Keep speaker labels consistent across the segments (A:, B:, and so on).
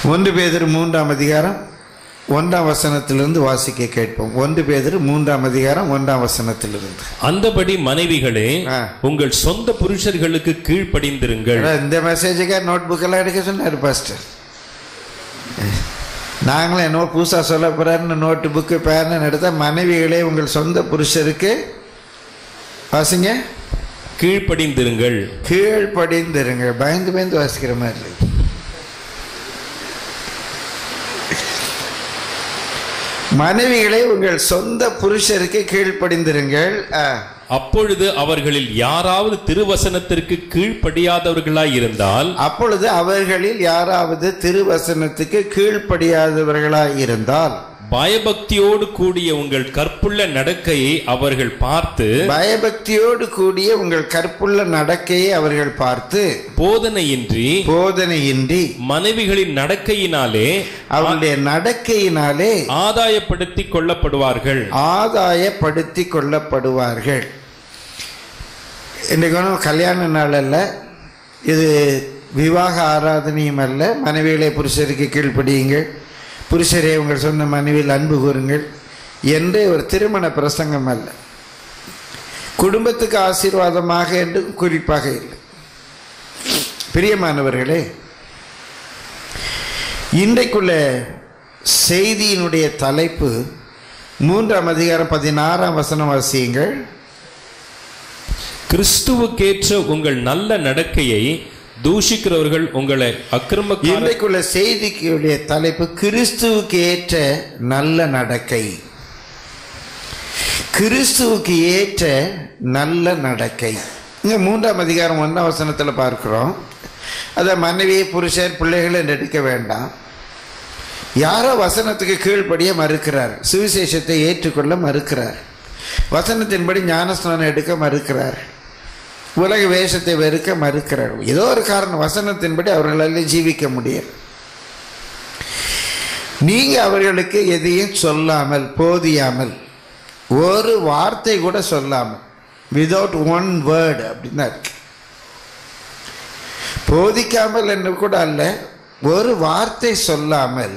A: ஒன்று பேதர் மூன்றாம் அதிகாரம் ஒன்றாம் வசனத்திலிருந்து வாசிக்க கேட்போம் ஒன்று பேதர் மூன்றாம் அதிகாரம் ஒன்றாம் வசனத்திலிருந்து
B: அந்தபடி மனைவிகளே
A: ஆ.
B: உங்கள் சொந்த புருஷர்களுக்கு கீழ்ப்படிந்திருங்கள்
A: அடா, இந்த மெசேஜுக்காக நோட் புக்கெல்லாம் எடுக்க சொன்னார் பாஸ்டர் நாங்களும் என்னவோ புதுசாக சொல்ல போகிறாருன்னு நோட்டு புக்கு பேரன் எடுத்தால் மனைவிகளே உங்கள் சொந்த புருஷருக்கு வாசிங்க
B: கீழ்ப்படிந்திருங்கள்
A: கீழ்ப்படிந்திருங்க பயந்து பயந்து வாசிக்கிற மாதிரி இருக்கு மனைவிகளே உங்கள் சொந்த புருஷருக்கு கீழ்ப்படிந்திருங்கள் ஆ.
B: அப்பொழுது அவர்களில் யாராவது திருவசனத்திற்கு கீழ்ப்படியாதவர்களாய் இருந்தால்
A: அப்பொழுது அவர்களில் யாராவது திருவசனத்துக்கு கீழ்ப்படியாதவர்களாய் இருந்தால்
B: பயபக்தியோடு கூடிய உங்கள் கற்புள்ள நடக்கையை அவர்கள் பார்த்து
A: பயபக்தியோடு கூடிய உங்கள் கற்புள்ள நடக்கையை அவர்கள் பார்த்து
B: போதனையின்றி
A: போதனையின்றி
B: மனைவிகளின் நடக்கையினாலே
A: அவருடைய நடக்கையினாலே
B: ஆதாயப்படுத்திக் கொள்ளப்படுவார்கள்
A: ஆதாயப்படுத்தி கொள்ளப்படுவார்கள் இன்றைக்கு ஒன்றும் கல்யாண நாள் அல்ல இது விவாக ஆராதனையும் அல்ல மனைவிகளை புருஷருக்கு கீழ்ப்படியுங்கள் புருஷரே உங்கள் சொந்த மனைவியில் அன்பு கூறுங்கள் என்று ஒரு திருமண பிரசங்கம் அல்ல குடும்பத்துக்கு ஆசீர்வாதமாக என்று குறிப்பாக இல்லை பிரியமானவர்களே இன்றைக்குள்ள செய்தியினுடைய தலைப்பு மூன்றாம் அதிகாரம் பதினாறாம் வசனம் வாசியுங்கள்
B: கிறிஸ்துவுக்கேற்ற உங்கள் நல்ல நடக்கையை தூஷிக்கிறவர்கள் உங்களை அக்கிரமக்கார
A: இன்றைக்குள்ள செய்திக்குடைய தலைப்பு கிறிஸ்துவுக்கு ஏற்ற நல்ல நடக்கை கிறிஸ்துவுக்கு ஏற்ற நல்ல நடக்கை இங்க மூன்றாம் அதிகாரம் ஒன்றாம் வசனத்தில் பார்க்கிறோம் அதை மனைவி புருஷர் பிள்ளைகள் என்று எடுக்க வேண்டாம் யாரோ வசனத்துக்கு கீழ்ப்படிய மறுக்கிறார் சுவிசேஷத்தை ஏற்றுக்கொள்ள மறுக்கிறார் வசனத்தின்படி ஞானஸ்நானம் எடுக்க மறுக்கிறார் உலக வேஷத்தை வெறுக்க மறுக்கிறார் ஏதோ ஒரு காரணம் வசனத்தின்படி அவர்களால் ஜீவிக்க முடியும் நீங்க அவர்களுக்கு எதையும் சொல்லாமல் போதியாமல் ஒரு வார்த்தை கூட சொல்லாமல் விதவுட் ஒன் வேர்டு அப்படின்னு தான் இருக்கு போதிக்காமல் என்று கூட அல்ல ஒரு வார்த்தை சொல்லாமல்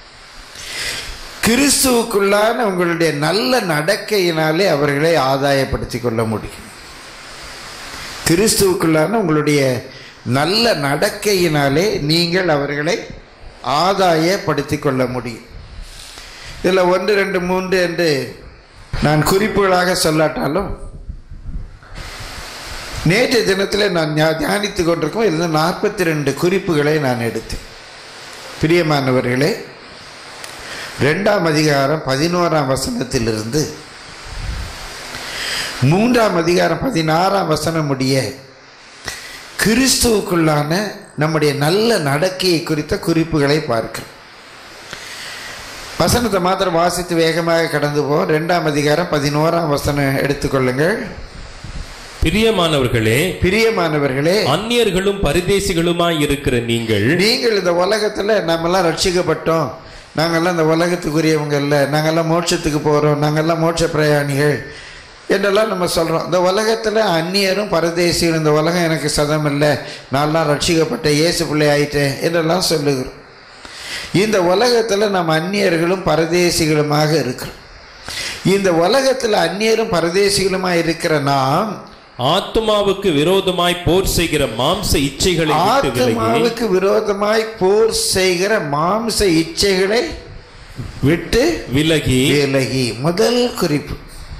A: கிறிஸ்துவுக்குள்ளான உங்களுடைய நல்ல நடக்கையினாலே அவர்களை ஆதாயப்படுத்திக் கொள்ள முடியும் கிறிஸ்துவுக்குள்ளான உங்களுடைய நல்ல நடக்கையினாலே நீங்கள் அவர்களை ஆதாயப்படுத்திக் கொள்ள முடியும் இதில் ஒன்று ரெண்டு மூன்று என்று நான் குறிப்புகளாக சொல்லாட்டாலும் நேற்றைய தினத்தில் நான் ஞா- தியானித்துக் கொண்டிருக்கும் இருந்த நாற்பத்தி ரெண்டு குறிப்புகளை நான் எடுத்தேன் பிரியமானவர்களே ரெண்டாம் அதிகாரம் பதினோராம் வசனத்திலிருந்து மூன்றாம் அதிகாரம் பதினாறாம் வசனம் முடிய கிறிஸ்துவுக்குள்ளான நம்முடைய நல்ல நடக்கையை குறித்த குறிப்புகளை பார்க்கிறோம் வசனத்தை மாத்திரம் வாசித்து வேகமாக கடந்து போவோம் ரெண்டாம் அதிகாரம் பதினோராம் வசனம் எடுத்துக்கொள்ளுங்கள்
B: பிரியமானவர்களே
A: பிரியமானவர்களே
B: அந்நியர்களும் பரிதேசிகளுமாய் இருக்கிற நீங்கள்
A: நீங்கள் இந்த உலகத்தில் நம்மெல்லாம் ரட்சிக்கப்பட்டோம் நாங்கெல்லாம் இந்த உலகத்துக்குரியவங்க இல்லை நாங்கெல்லாம் மோட்சத்துக்கு போகிறோம் நாங்கெல்லாம் மோட்ச பிரயாணிகள் என்றெல்லாம் நம்ம சொல்கிறோம் இந்த உலகத்தில் அந்நியரும் பரதேசியும் இந்த உலகம் எனக்கு சதம் இல்லை நான்லாம் ரட்சிக்கப்பட்ட இயேசு பிள்ளை ஆயிட்டேன் என்றெல்லாம் சொல்லுகிறோம் இந்த உலகத்தில் நம்ம அந்நியர்களும் பரதேசிகளுமாக இருக்கிறோம் இந்த உலகத்தில் அந்நியரும் பரதேசிகளுமாக இருக்கிற நாம்
B: ஆத்மாவுக்கு விரோதமாய் போர் செய்கிற மாம்ச இச்சைகளை விட்டு விலகி
A: ஆத்மாவுக்கு விரோதமாய் போர் செய்கிற மாம்ச இச்சைகளை விட்டு
B: விலகி
A: விலகி முதல் குறிப்பு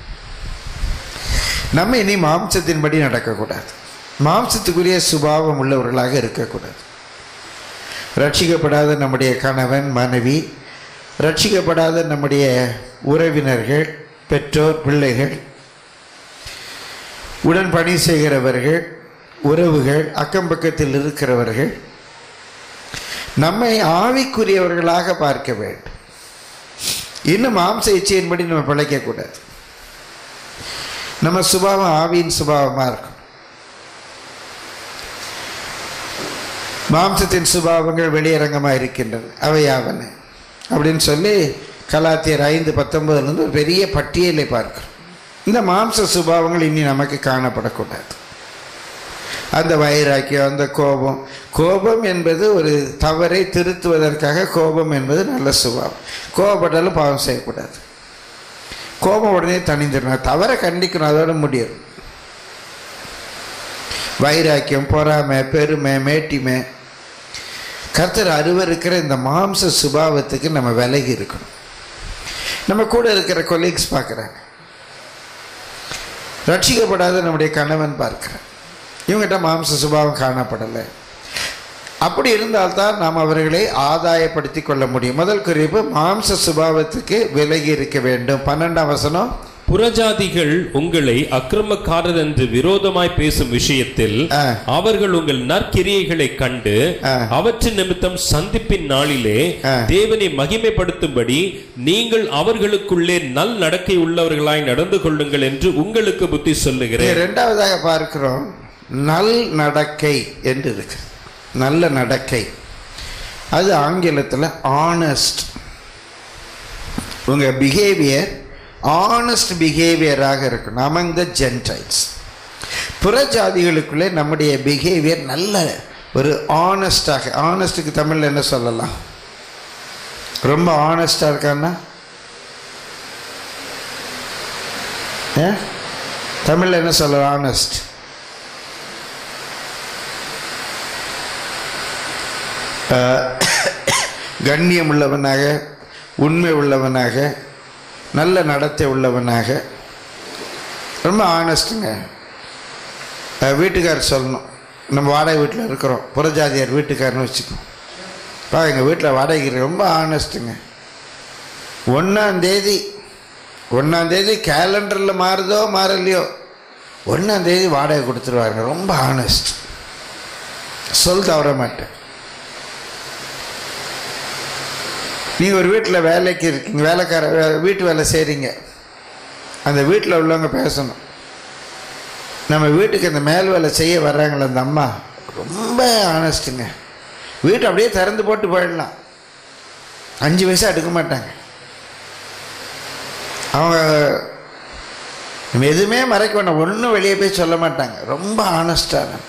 A: நம்ம இனி மாம்சத்தின்படி நடக்கக்கூடாது மாம்சத்துக்குரிய சுபாவம் உள்ளவர்களாக இருக்கக்கூடாது ரட்சிக்கப்படாத நம்முடைய கணவன் மனைவி ரட்சிக்கப்படாத நம்முடைய உறவினர்கள் பெற்றோர் பிள்ளைகள் உடன் பணி செய்கிறவர்கள் உறவுகள் அக்கம் பக்கத்தில் இருக்கிறவர்கள் நம்மை ஆவிக்குரியவர்களாக பார்க்க வேண்டும் இன்னும் மாம்ச இச்சையின்படி நம்ம பிழைக்கக்கூடாது நம்ம சுபாவம் ஆவியின் சுபாவமாக இருக்கும் மாம்சத்தின் சுபாவங்கள் வெளியரங்கமாக இருக்கின்றன அவையாவன அப்படின்னு சொல்லி கலாத்தியர் ஐந்து பத்தொன்பதுலேருந்து ஒரு பெரிய பட்டியலை பார்க்கிறோம் இந்த மாம்ச சுபாவங்கள் இனி நமக்கு காணப்படக்கூடாது அந்த வைராக்கியம் அந்த கோபம் கோபம் என்பது ஒரு தவறை திருத்துவதற்காக கோபம் என்பது நல்ல சுபாவம் கோபப்பட்டாலும் பாவம் செய்யக்கூடாது கோபம் உடனே தணிஞ்சிடணும் தவறை கண்டிக்கணும் அதோட முடியும் வைராக்கியம் பொறாமை பெருமை மேட்டிமை கர்த்தர் அருவருக்கிற இந்த மாம்ச சுபாவத்துக்கு நம்ம விலகி இருக்கணும் நம்ம கூட இருக்கிற கொலீக்ஸ் பார்க்குறாங்க ரட்சிக்கப்படாத நம்முடைய கணவன் பார்க்குறேன் இவங்ககிட்ட மாம்ச சுபாவம் காணப்படலை அப்படி இருந்தால்தான் நாம் அவர்களை ஆதாயப்படுத்தி கொள்ள முடியும் முதல் குறிப்பு மாம்ச சுபாவத்துக்கு விலகி இருக்க வேண்டும் பன்னெண்டாம் வசனம்
B: புறஜாதிகள் உங்களை அக்கிரமக்காரர் என்று விரோதமாய் பேசும் விஷயத்தில்
A: ஆ.
B: அவர்கள் உங்கள் நற்கிரியைகளை கண்டு
A: ஆ.
B: அவற்றின் நிமித்தம் சந்திப்பின் நாளிலே
A: ஆ.
B: தேவனை மகிமைப்படுத்தும்படி நீங்கள் அவர்களுக்குள்ளே நல் நடக்கை உள்ளவர்களாய் நடந்து கொள்ளுங்கள் என்று உங்களுக்கு புத்தி
A: இங்க
B: சொல்லுகிறேன்
A: இரண்டாவதாக பார்க்கிறோம் நல் நடக்கை என்று இருக்கு நல்ல நடக்கை அது ஆங்கிலத்தில் ஆனஸ்ட் உங்கள் பிஹேவியர் ஆனஸ்ட் பிஹேவியராக இருக்கணும் among த ஜென்டைல்ஸ் புறஜாதிகளுக்குள்ளே நம்முடைய பிஹேவியர் நல்ல ஒரு ஆனஸ்டாக ஆனஸ்ட்டுக்கு தமிழில் என்ன சொல்லலாம் ரொம்ப ஆனஸ்டாக இருக்கான்னா ஏ தமிழில் என்ன சொல்லலாம் ஆனஸ்ட் கண்ணியம் உள்ளவனாக உண்மை உள்ளவனாக நல்ல நடத்தை உள்ளவனாக ரொம்ப ஆனஸ்ட்டுங்க வீட்டுக்காரர் சொல்லணும் நம்ம வாடகை வீட்டில் இருக்கிறோம் புறஜாதியார் வீட்டுக்காரன்னு வச்சுக்கோம் பா எங்கள் வீட்டில் வாடகைக்கு ரொம்ப ஆனஸ்ட்டுங்க ஒன்றாந்தேதி ஒன்றாந்தேதி கேலண்டரில் மாறுதோ மாறலையோ ஒன்றாந்தேதி வாடகை கொடுத்துருவாருங்க ரொம்ப ஆனஸ்ட் சொல் தவற மாட்டேன் நீங்கள் ஒரு வீட்டில் வேலைக்கு இருக்கீங்க வேலைக்கார வே- வீட்டு வேலை செய்கிறீங்க அந்த வீட்டில் உள்ளவங்க பேசணும் நம்ம வீட்டுக்கு இந்த மேல் வேலை செய்ய வர்றாங்களே அந்த அம்மா ரொம்ப ஆனஸ்ட்டுங்க வீட்டை அப்படியே திறந்து போட்டு போயிடலாம் அஞ்சு பைசா எடுக்க மாட்டாங்க அவங்க நம்ம எதுவுமே மறைக்க வேண்டாம் ஒன்றும் வெளியே போய் சொல்ல மாட்டாங்க ரொம்ப ஆனஸ்டான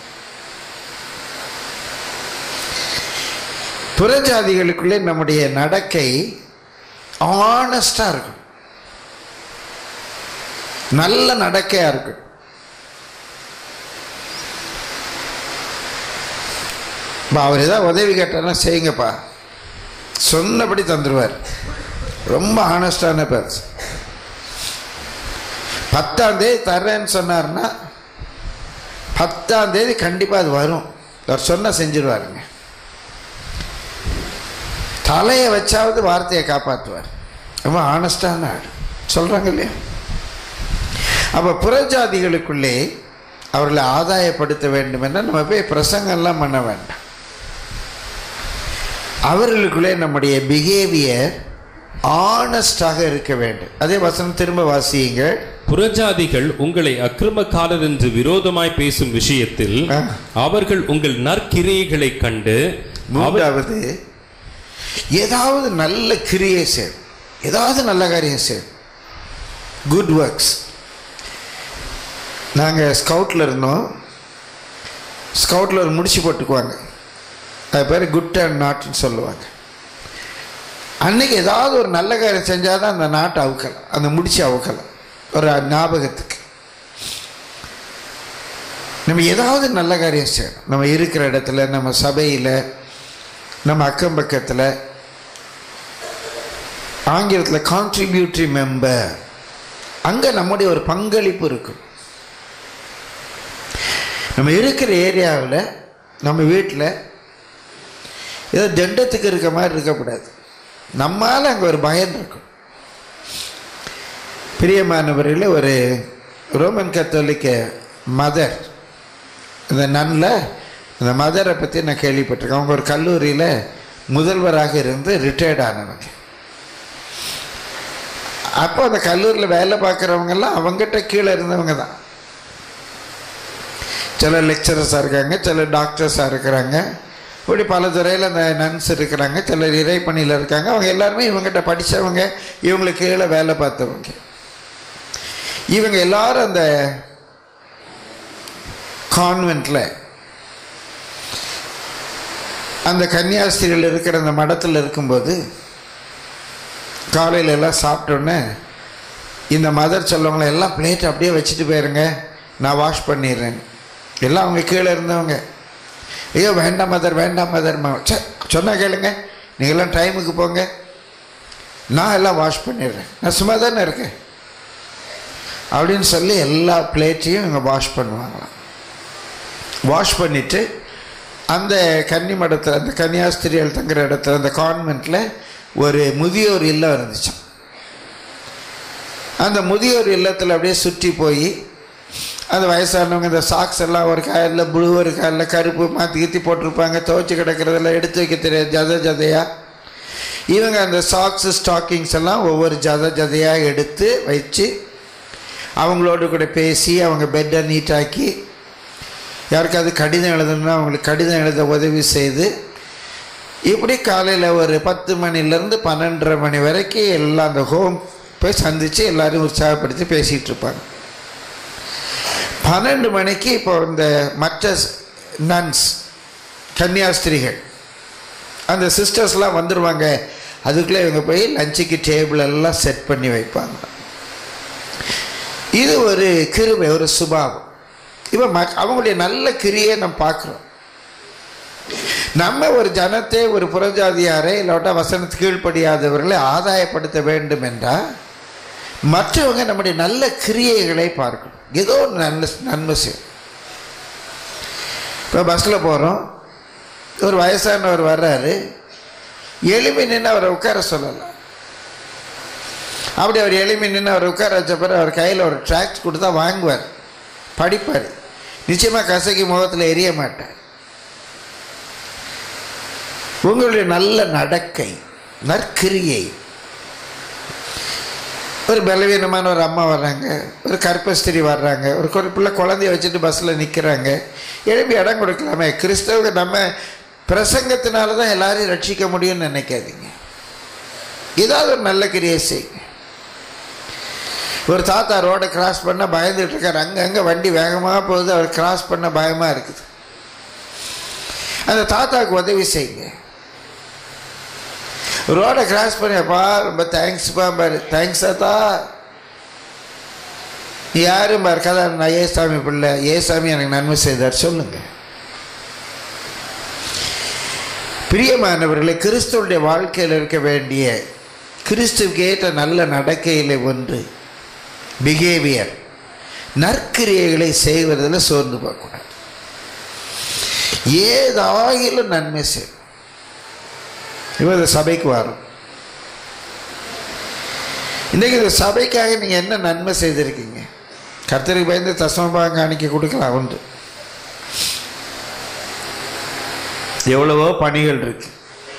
A: புறஜாதிகளுக்குள்ளே நம்முடைய நடக்கை ஆனஸ்டாக இருக்கும் நல்ல நடக்கையாக இருக்கும் இப்போ அவர் ஏதாவது உதவி கேட்டார்னா செய்யுங்கப்பா சொன்னபடி தந்துடுவார் ரொம்ப ஆனஸ்டான பர்சன் பத்தாம் தேதி தர்றேன்னு சொன்னார்னா பத்தாம் தேதி கண்டிப்பாக அது வரும் அவர் சொன்னால் செஞ்சிருவாருங்க தலையை வச்சாவது வார்த்தையை காப்பாற்றுவார் ரொம்ப ஆனஸ்டான ஆள் சொல்கிறாங்க இல்லையா அப்போ புறஜாதிகளுக்குள்ளே அவர்களை ஆதாயப்படுத்த வேண்டும் என்றால் நம்ம போய் பிரசங்கம்லாம் பண்ண வேண்டாம் அவர்களுக்குள்ளே நம்முடைய பிஹேவியர் ஆனஸ்டாக இருக்க வேண்டும் அதே வசனம் திரும்ப வாசியுங்கள்
B: புறஜாதிகள் உங்களை அக்கிரமக்காரர் என்று விரோதமாய் பேசும் விஷயத்தில்
A: ஆ.
B: அவர்கள் உங்கள் நற்கிரியைகளை கண்டு அவர்
A: மூன்றாவது ஏதாவது நல்ல கிரியை செய் ஏதாவது நல்ல காரியம் செய் குட் ஒர்க்ஸ் நாங்கள் ஸ்கவுட்டில் இருந்தோம் ஸ்கவுட்டில் ஒரு முடிச்சு போட்டுக்குவாங்க அது பேர் குட் அண்ட் நாட்னு சொல்லுவாங்க அன்னைக்கு ஏதாவது ஒரு நல்ல காரியம் செஞ்சால் தான் அந்த நாட்டை அவுக்கலாம் அந்த முடிச்சு அவுக்கலாம் ஒரு ஞாபகத்துக்கு நம்ம ஏதாவது நல்ல காரியம் செய்யணும் நம்ம இருக்கிற இடத்துல நம்ம சபையில் நம்ம அக்கம் பக்கத்தில் ஆங்கிலத்தில் கான்ட்ரிபியூட்டரி மெம்பர் அங்கே நம்முடைய ஒரு பங்களிப்பு இருக்கும் நம்ம இருக்கிற ஏரியாவில் நம்ம வீட்டில் ஏதோ தண்டத்துக்கு இருக்க மாதிரி இருக்கக்கூடாது நம்மால் அங்கே ஒரு பயம் இருக்கும் பிரியமானவர்களே ஒரு ரோமன் கத்தோலிக்க மதர் இந்த நன்னில் இந்த மதரை பற்றி நான் கேள்விப்பட்டிருக்கேன் அவங்க ஒரு கல்லூரியில் முதல்வராக இருந்து ரிட்டையர்ட் ஆனவங்க அப்போ அந்த கல்லூரியில் வேலை பார்க்குறவங்கெல்லாம் அவங்ககிட்ட கீழே இருந்தவங்க தான் சில லெக்சரர்ஸாக இருக்காங்க சில டாக்டர்ஸாக இருக்கிறாங்க இப்படி பல துறையில் அந்த நன்ஸ் இருக்கிறாங்க சிலர் இறைப்பணியில் இருக்காங்க அவங்க எல்லாருமே இவங்ககிட்ட படித்தவங்க இவங்களுக்கு கீழே வேலை பார்த்தவங்க இவங்க எல்லாரும் அந்த கான்வெண்ட்டில் அந்த கன்னியாஸ்திரிகள் இருக்கிற அந்த மடத்தில் இருக்கும்போது காலையில் எல்லாம் சாப்பிட்டோன்னே இந்த மதர் சொல்லுவங்கள எல்லாம் பிளேட் அப்படியே வச்சுட்டு போயிருங்க நான் வாஷ் பண்ணிடுறேன் எல்லாம் அவங்க கீழே இருந்தவங்க ஐயோ வேண்டாம் மதர் வேண்டாம் மதர் சொன்னா கேளுங்க நீங்கள்லாம் டைமுக்கு போங்க நான் எல்லாம் வாஷ் பண்ணிடுறேன் நான் சும்மா தானே இருக்கேன் அப்படின்னு சொல்லி எல்லா பிளேட்டையும் இவங்க வாஷ் பண்ணுவாங்களாம் வாஷ் பண்ணிவிட்டு அந்த கன்னி மடத்தில் அந்த கன்னியாஸ்திரிகள் தங்குற இடத்துல அந்த கான்வெண்ட்டில் ஒரு முதியோர் இல்லம் இருந்துச்சாம் அந்த முதியோர் இல்லத்தில் அப்படியே சுற்றி போய் அந்த வயசானவங்க இந்த சாக்ஸ் எல்லாம் ஒரு காலில் ப்ளூ ஒரு காலில் கருப்பு மாற்றி கீத்தி போட்டிருப்பாங்க துவைச்சி கிடக்கிறதெல்லாம் எடுத்து வைக்க தெரியாது ஜத ஜதையாக இவங்க அந்த சாக்ஸு ஸ்டாக்கிங்ஸ் எல்லாம் ஒவ்வொரு ஜத ஜதையாக எடுத்து வச்சு அவங்களோட கூட பேசி அவங்க பெட்டை நீட்டாக்கி யாருக்காவது கடிதம் எழுதணும்னா அவங்களுக்கு கடிதம் எழுத உதவி செய்து இப்படி காலையில் ஒரு பத்து மணிலேருந்து பன்னெண்டரை மணி வரைக்கும் எல்லாம் அந்த ஹோம் போய் சந்தித்து எல்லோரும் உற்சாகப்படுத்தி பேசிகிட்டு இருப்பாங்க பன்னெண்டு மணிக்கு இப்போ இந்த மற்ற நன்ஸ் கன்னியாஸ்திரிகள் அந்த சிஸ்டர்ஸ்லாம் வந்துடுவாங்க அதுக்குள்ளே இவங்க போய் லஞ்சுக்கு டேபிள் எல்லாம் செட் பண்ணி வைப்பாங்க இது ஒரு கிருபை ஒரு சுபாவம் இப்போ ம அவங்களுடைய நல்ல கிரியை நம்ம பார்க்குறோம் நம்ம ஒரு ஜனத்தை ஒரு புறஜாதியாரை இல்லாட்டா வசனத்து கீழ்ப்படியாதவர்களை ஆதாயப்படுத்த வேண்டும் என்றால் மற்றவங்க நம்முடைய நல்ல கிரியைகளை பார்க்கணும் ஏதோ ஒரு நல்ல நன்மை செய்யும் இப்போ பஸ்ஸில் போகிறோம் ஒரு வயசானவர் வர்றாரு எளிமை நின்று அவரை உட்கார சொல்லலாம் அப்படி அவர் எளிமை நின்று அவர் உட்கார வச்ச பிறகு அவர் கையில் ஒரு ட்ராக்ஸ் கொடுத்தா வாங்குவார் படிப்பார் நிச்சயமாக கசக்கி முகத்தில் எரிய மாட்டார் உங்களுடைய நல்ல நடக்கை நற்கிரியை ஒரு பலவீனமான ஒரு அம்மா வர்றாங்க ஒரு கற்பஸ்திரி வர்றாங்க ஒரு ஒரு பிள்ளை குழந்தைய வச்சுட்டு பஸ்ஸில் நிற்கிறாங்க எழுப்பி இடம் கொடுக்கலாமே கிறிஸ்தவ நம்ம பிரசங்கத்தினால தான் எல்லாரையும் ரட்சிக்க முடியும்னு நினைக்காதீங்க ஏதாவது ஒரு நல்ல கிரியை செய்யுங்க ஒரு தாத்தா ரோடை கிராஸ் பண்ண பயந்துட்டு இருக்கார் அங்கங்கே வண்டி வேகமாக போகுது அவர் கிராஸ் பண்ண பயமாக இருக்குது அந்த தாத்தாவுக்கு உதவி செய்யுங்க ரோடை கிராஸ் பண்ணியப்பா ரொம்ப தேங்க்ஸ்ப்பா பாரு தேங்க்ஸ் தாத்தா நீ யாரும் பாரு கதா நான் ஏசாமி பிள்ளை ஏசாமி எனக்கு நன்மை செய்தார் சொல்லுங்க பிரியமானவர்களை கிறிஸ்துவனுடைய வாழ்க்கையில் இருக்க வேண்டிய கிறிஸ்துவுக்கு ஏற்ற நல்ல நடக்கையில் ஒன்று பிஹேவியர் நற்கிரியைகளை செய்வதில் சோர்ந்து போகக்கூடாது ஏதாயிலும் நன்மை செய்யும் இவன் இந்த சபைக்கு வரும் இன்றைக்கி இந்த சபைக்காக நீங்கள் என்ன நன்மை செய்திருக்கீங்க கர்த்தருக்கு பயந்து தசமபாகம் காணிக்க கொடுக்கலாம் உண்டு எவ்வளவோ பணிகள் இருக்கு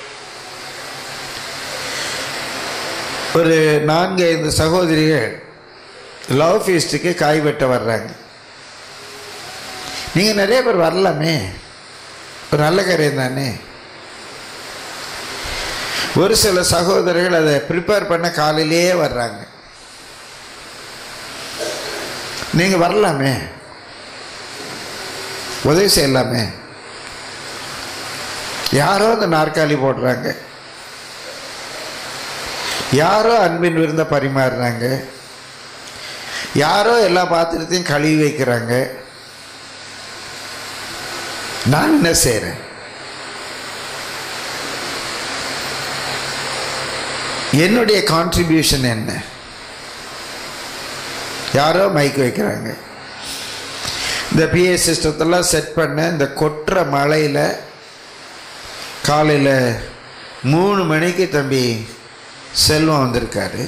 A: ஒரு நான்கு ஐந்து சகோதரிகள் லவ் ஃபீஸ்ட்டுக்கு காய் வெட்ட வர்றாங்க நீங்கள் நிறைய பேர் வரலாமே ஒரு நல்ல காரியம் தானே ஒரு சில சகோதரர்கள் அதை ப்ரிப்பேர் பண்ண காலையிலேயே வர்றாங்க நீங்கள் வரலாமே உதவி செய்யலாமே யாரோ அந்த நாற்காலி போடுறாங்க யாரோ அன்பின் விருந்த பரிமாறுறாங்க யாரோ எல்லா பாத்திரத்தையும் கழுவி வைக்கிறாங்க நான் என்ன செய்கிறேன் என்னுடைய கான்ட்ரிபியூஷன் என்ன யாரோ மைக் வைக்கிறாங்க இந்த பிஏ சிஸ்டத்தெல்லாம் செட் பண்ண இந்த கொட்டுற மழையில் காலையில் மூணு மணிக்கு தம்பி செல்வம் வந்திருக்காரு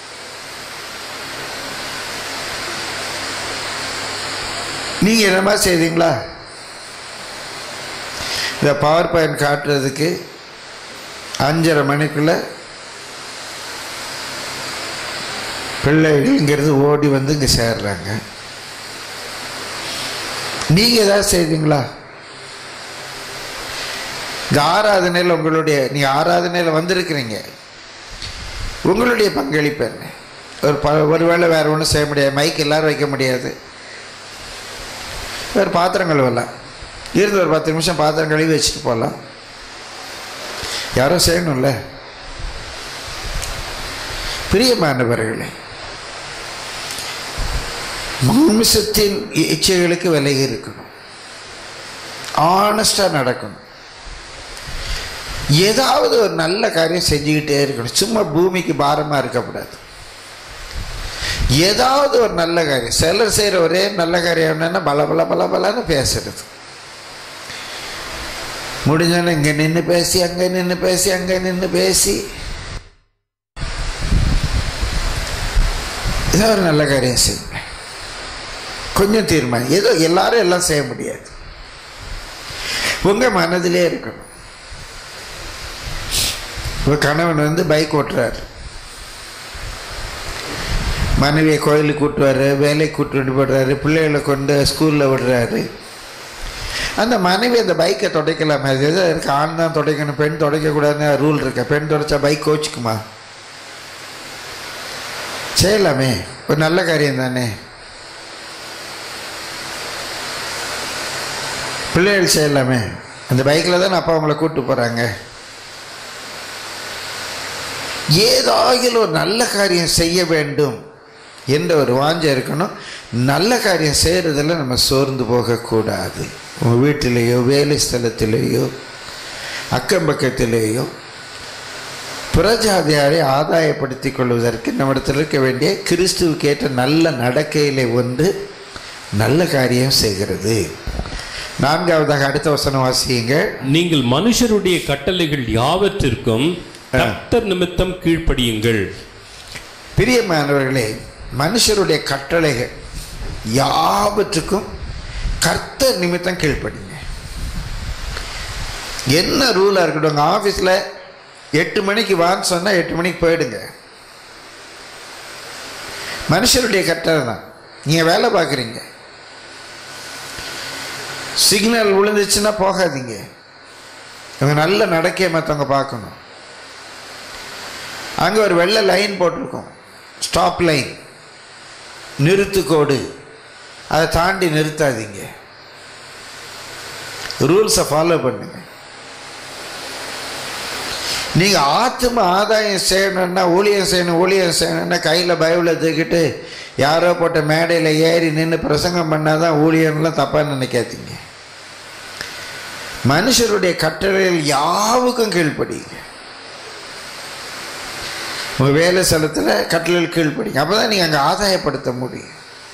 A: நீங்கள் என்னமா செய்தீங்களா இந்த பவர் பாயிண்ட் காட்டுறதுக்கு அஞ்சரை மணிக்குள்ளே பிள்ளைகள் இங்கிறது ஓடி வந்து இங்கே சேர்றாங்க நீங்கள் ஏதாவது செய்தீங்களா இந்த ஆராதனையில் உங்களுடைய நீங்கள் ஆராதனையில் வந்திருக்கிறீங்க உங்களுடைய பங்களிப்பு என்ன ஒரு ப ஒருவேளை வேறு ஒன்றும் செய்ய முடியாது மைக் எல்லோரும் வைக்க முடியாது வேறு பாத்திரம் கழுவலாம் இருந்து ஒரு பத்து நிமிஷம் பாத்திரம் கழுவி வச்சுட்டு போகலாம் யாரோ செய்யணும்ல பிரியமானவர்களே மாமிசத்தின் இச்சைகளுக்கு விலகி இருக்கணும் ஆனஸ்டாக நடக்கணும் ஏதாவது ஒரு நல்ல காரியம் செஞ்சுக்கிட்டே இருக்கணும் சும்மா பூமிக்கு பாரமாக இருக்கக்கூடாது ஏதாவது ஒரு நல்ல காரியம் சிலர் செய்கிற ஒரே நல்ல காரியம் என்னன்னா பல பல பல பலன்னு பேசுறது முடிஞ்சோன்னு இங்கே நின்று பேசி அங்கே நின்று பேசி அங்கே நின்று பேசி ஏதோ ஒரு நல்ல காரியம் செய்யுங்க கொஞ்சம் தீர்மானம் ஏதோ எல்லாரும் எல்லாம் செய்ய முடியாது உங்கள் மனதிலே இருக்கணும் ஒரு கணவன் வந்து பைக் ஓட்டுறாரு மனைவியை கோயிலுக்கு கூட்டுவார் வேலைக்கு கூட்டு போடுறாரு பிள்ளைகளை கொண்டு ஸ்கூலில் விடுறாரு அந்த மனைவி அந்த பைக்கை துடைக்கலாமே அது எதோ இருக்கு ஆண் தான் துடைக்கணும் பெண் துடைக்கக்கூடாதுன்னு ரூல் இருக்கா பெண் துடைச்சா பைக் கோச்சிக்குமா செய்யலாமே ஒரு நல்ல காரியம் தானே பிள்ளைகள் செய்யலாமே அந்த பைக்கில் தான் அப்பா அவங்கள கூப்பிட்டு போகிறாங்க ஏதாகிலும் ஒரு நல்ல காரியம் செய்ய வேண்டும் என்ற ஒரு வாஞ்சை இருக்கணும் நல்ல காரியம் செய்கிறதில் நம்ம சோர்ந்து போகக்கூடாது உங்கள் வீட்டிலேயோ வேலை ஸ்தலத்திலேயோ அக்கம் பக்கத்திலேயோ புறஜாதியாரை ஆதாயப்படுத்தி கொள்வதற்கு நம்மிடத்தில் இருக்க வேண்டிய கிறிஸ்துவுக்கு ஏற்ற நல்ல நடக்கையிலே ஒன்று நல்ல காரியம் செய்கிறது நான்காவதாக அடுத்த வசனம் வாசியுங்க
B: நீங்கள் மனுஷருடைய கட்டளைகள் யாவற்றிற்கும் கர்த்தர் நிமித்தம் கீழ்ப்படியுங்கள்
A: பிரியமானவர்களே மனுஷருடைய கட்டளைகள் யாவற்றுக்கும் கர்த்தர் நிமித்தம் கீழ்ப்படிங்க என்ன ரூலாக இருக்கட்டும் உங்கள் ஆஃபீஸில் எட்டு மணிக்கு வான்னு சொன்னால் எட்டு மணிக்கு போயிடுங்க மனுஷருடைய கட்டளை தான் நீங்கள் வேலை பார்க்குறீங்க சிக்னல் விழுந்துச்சுன்னா போகாதீங்க இவங்க நல்ல நடக்கையை மற்றவங்க பார்க்கணும் அங்கே ஒரு வெள்ளை லைன் போட்டிருக்கோம் ஸ்டாப் லைன் நிறுத்துக்கோடு அதை தாண்டி நிறுத்தாதீங்க ரூல்ஸை ஃபாலோ பண்ணுங்க நீங்கள் ஆத்தும ஆதாயம் செய்யணும்னா ஊழியம் செய்யணும் ஊழியம் செய்யணும்னா கையில் பைபிளை தூக்கிட்டு யாரோ போட்ட மேடையில் ஏறி நின்று பிரசங்கம் பண்ணால் தான் ஊழியம்லாம் தப்பாக நினைக்காதீங்க மனுஷருடைய கட்டளைகள் யாவுக்கும் கீழ்ப்படிங்க உங்கள் வேலை ஸ்தலத்தில் கட்டளைகள் கீழ்ப்படிங்க அப்போ தான் நீங்கள் அங்கே ஆதாயப்படுத்த முடியும்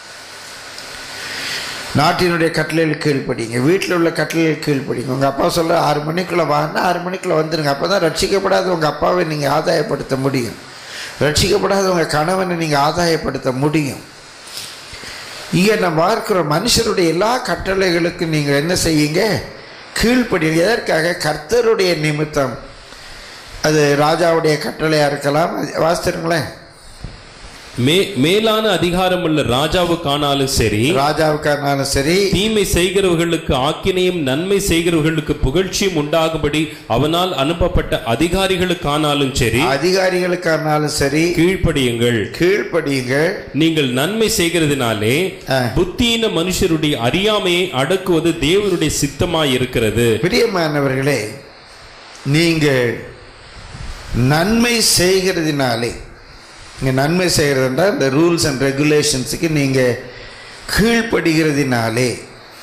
A: நாட்டினுடைய கட்டளைகள் கீழ்ப்படிங்க வீட்டில் உள்ள கட்டளைகள் கீழ்ப்படிங்க உங்கள் அப்பா சொல்ல ஆறு மணிக்குள்ளே வான்னா ஆறு மணிக்குள்ளே வந்துடுங்க அப்போ தான் ரட்சிக்கப்படாத உங்கள் அப்பாவை நீங்கள் ஆதாயப்படுத்த முடியும் ரட்சிக்கப்படாத உங்கள் கணவனை நீங்கள் ஆதாயப்படுத்த முடியும் இங்கே நம்ம பார்க்குற மனுஷருடைய எல்லா கட்டளைகளுக்கும் நீங்கள் என்ன செய்யுங்க கீழ்ப்படிங்க எதற்காக கர்த்தருடைய நிமித்தம் அது ராஜாவுடைய கட்டளையாக இருக்கலாம் அது வாசித்துருங்களேன்
B: மே மேலான அதிகாரமுள்ள ராஜாவுக்கானாலும் சரி
A: ராஜாவுக்கானாலும் சரி
B: தீமை செய்கிறவர்களுக்கு ஆக்கினையும் நன்மை செய்கிறவர்களுக்கு புகழ்ச்சியும் உண்டாகும்படி அவனால் அனுப்பப்பட்ட அதிகாரிகளுக்கானாலும் சரி
A: அதிகாரிகளுக்கானாலும் சரி
B: கீழ்ப்படியுங்கள்
A: கீழ்ப்படியுங்க
B: நீங்கள் நன்மை செய்கிறதுனாலே
A: ஆ.
B: புத்தியின மனுஷருடைய அறியாமையை அடக்குவது தேவனுடைய சித்தமாய் இருக்கிறது
A: பிரியமானவர்களே நீங்கள் நன்மை செய்கிறதுனாலே இங்கே நன்மை செய்கிறதுன்றா இந்த ரூல்ஸ் அண்ட் ரெகுலேஷன்ஸுக்கு நீங்கள் கீழ்ப்படுகிறதுனாலே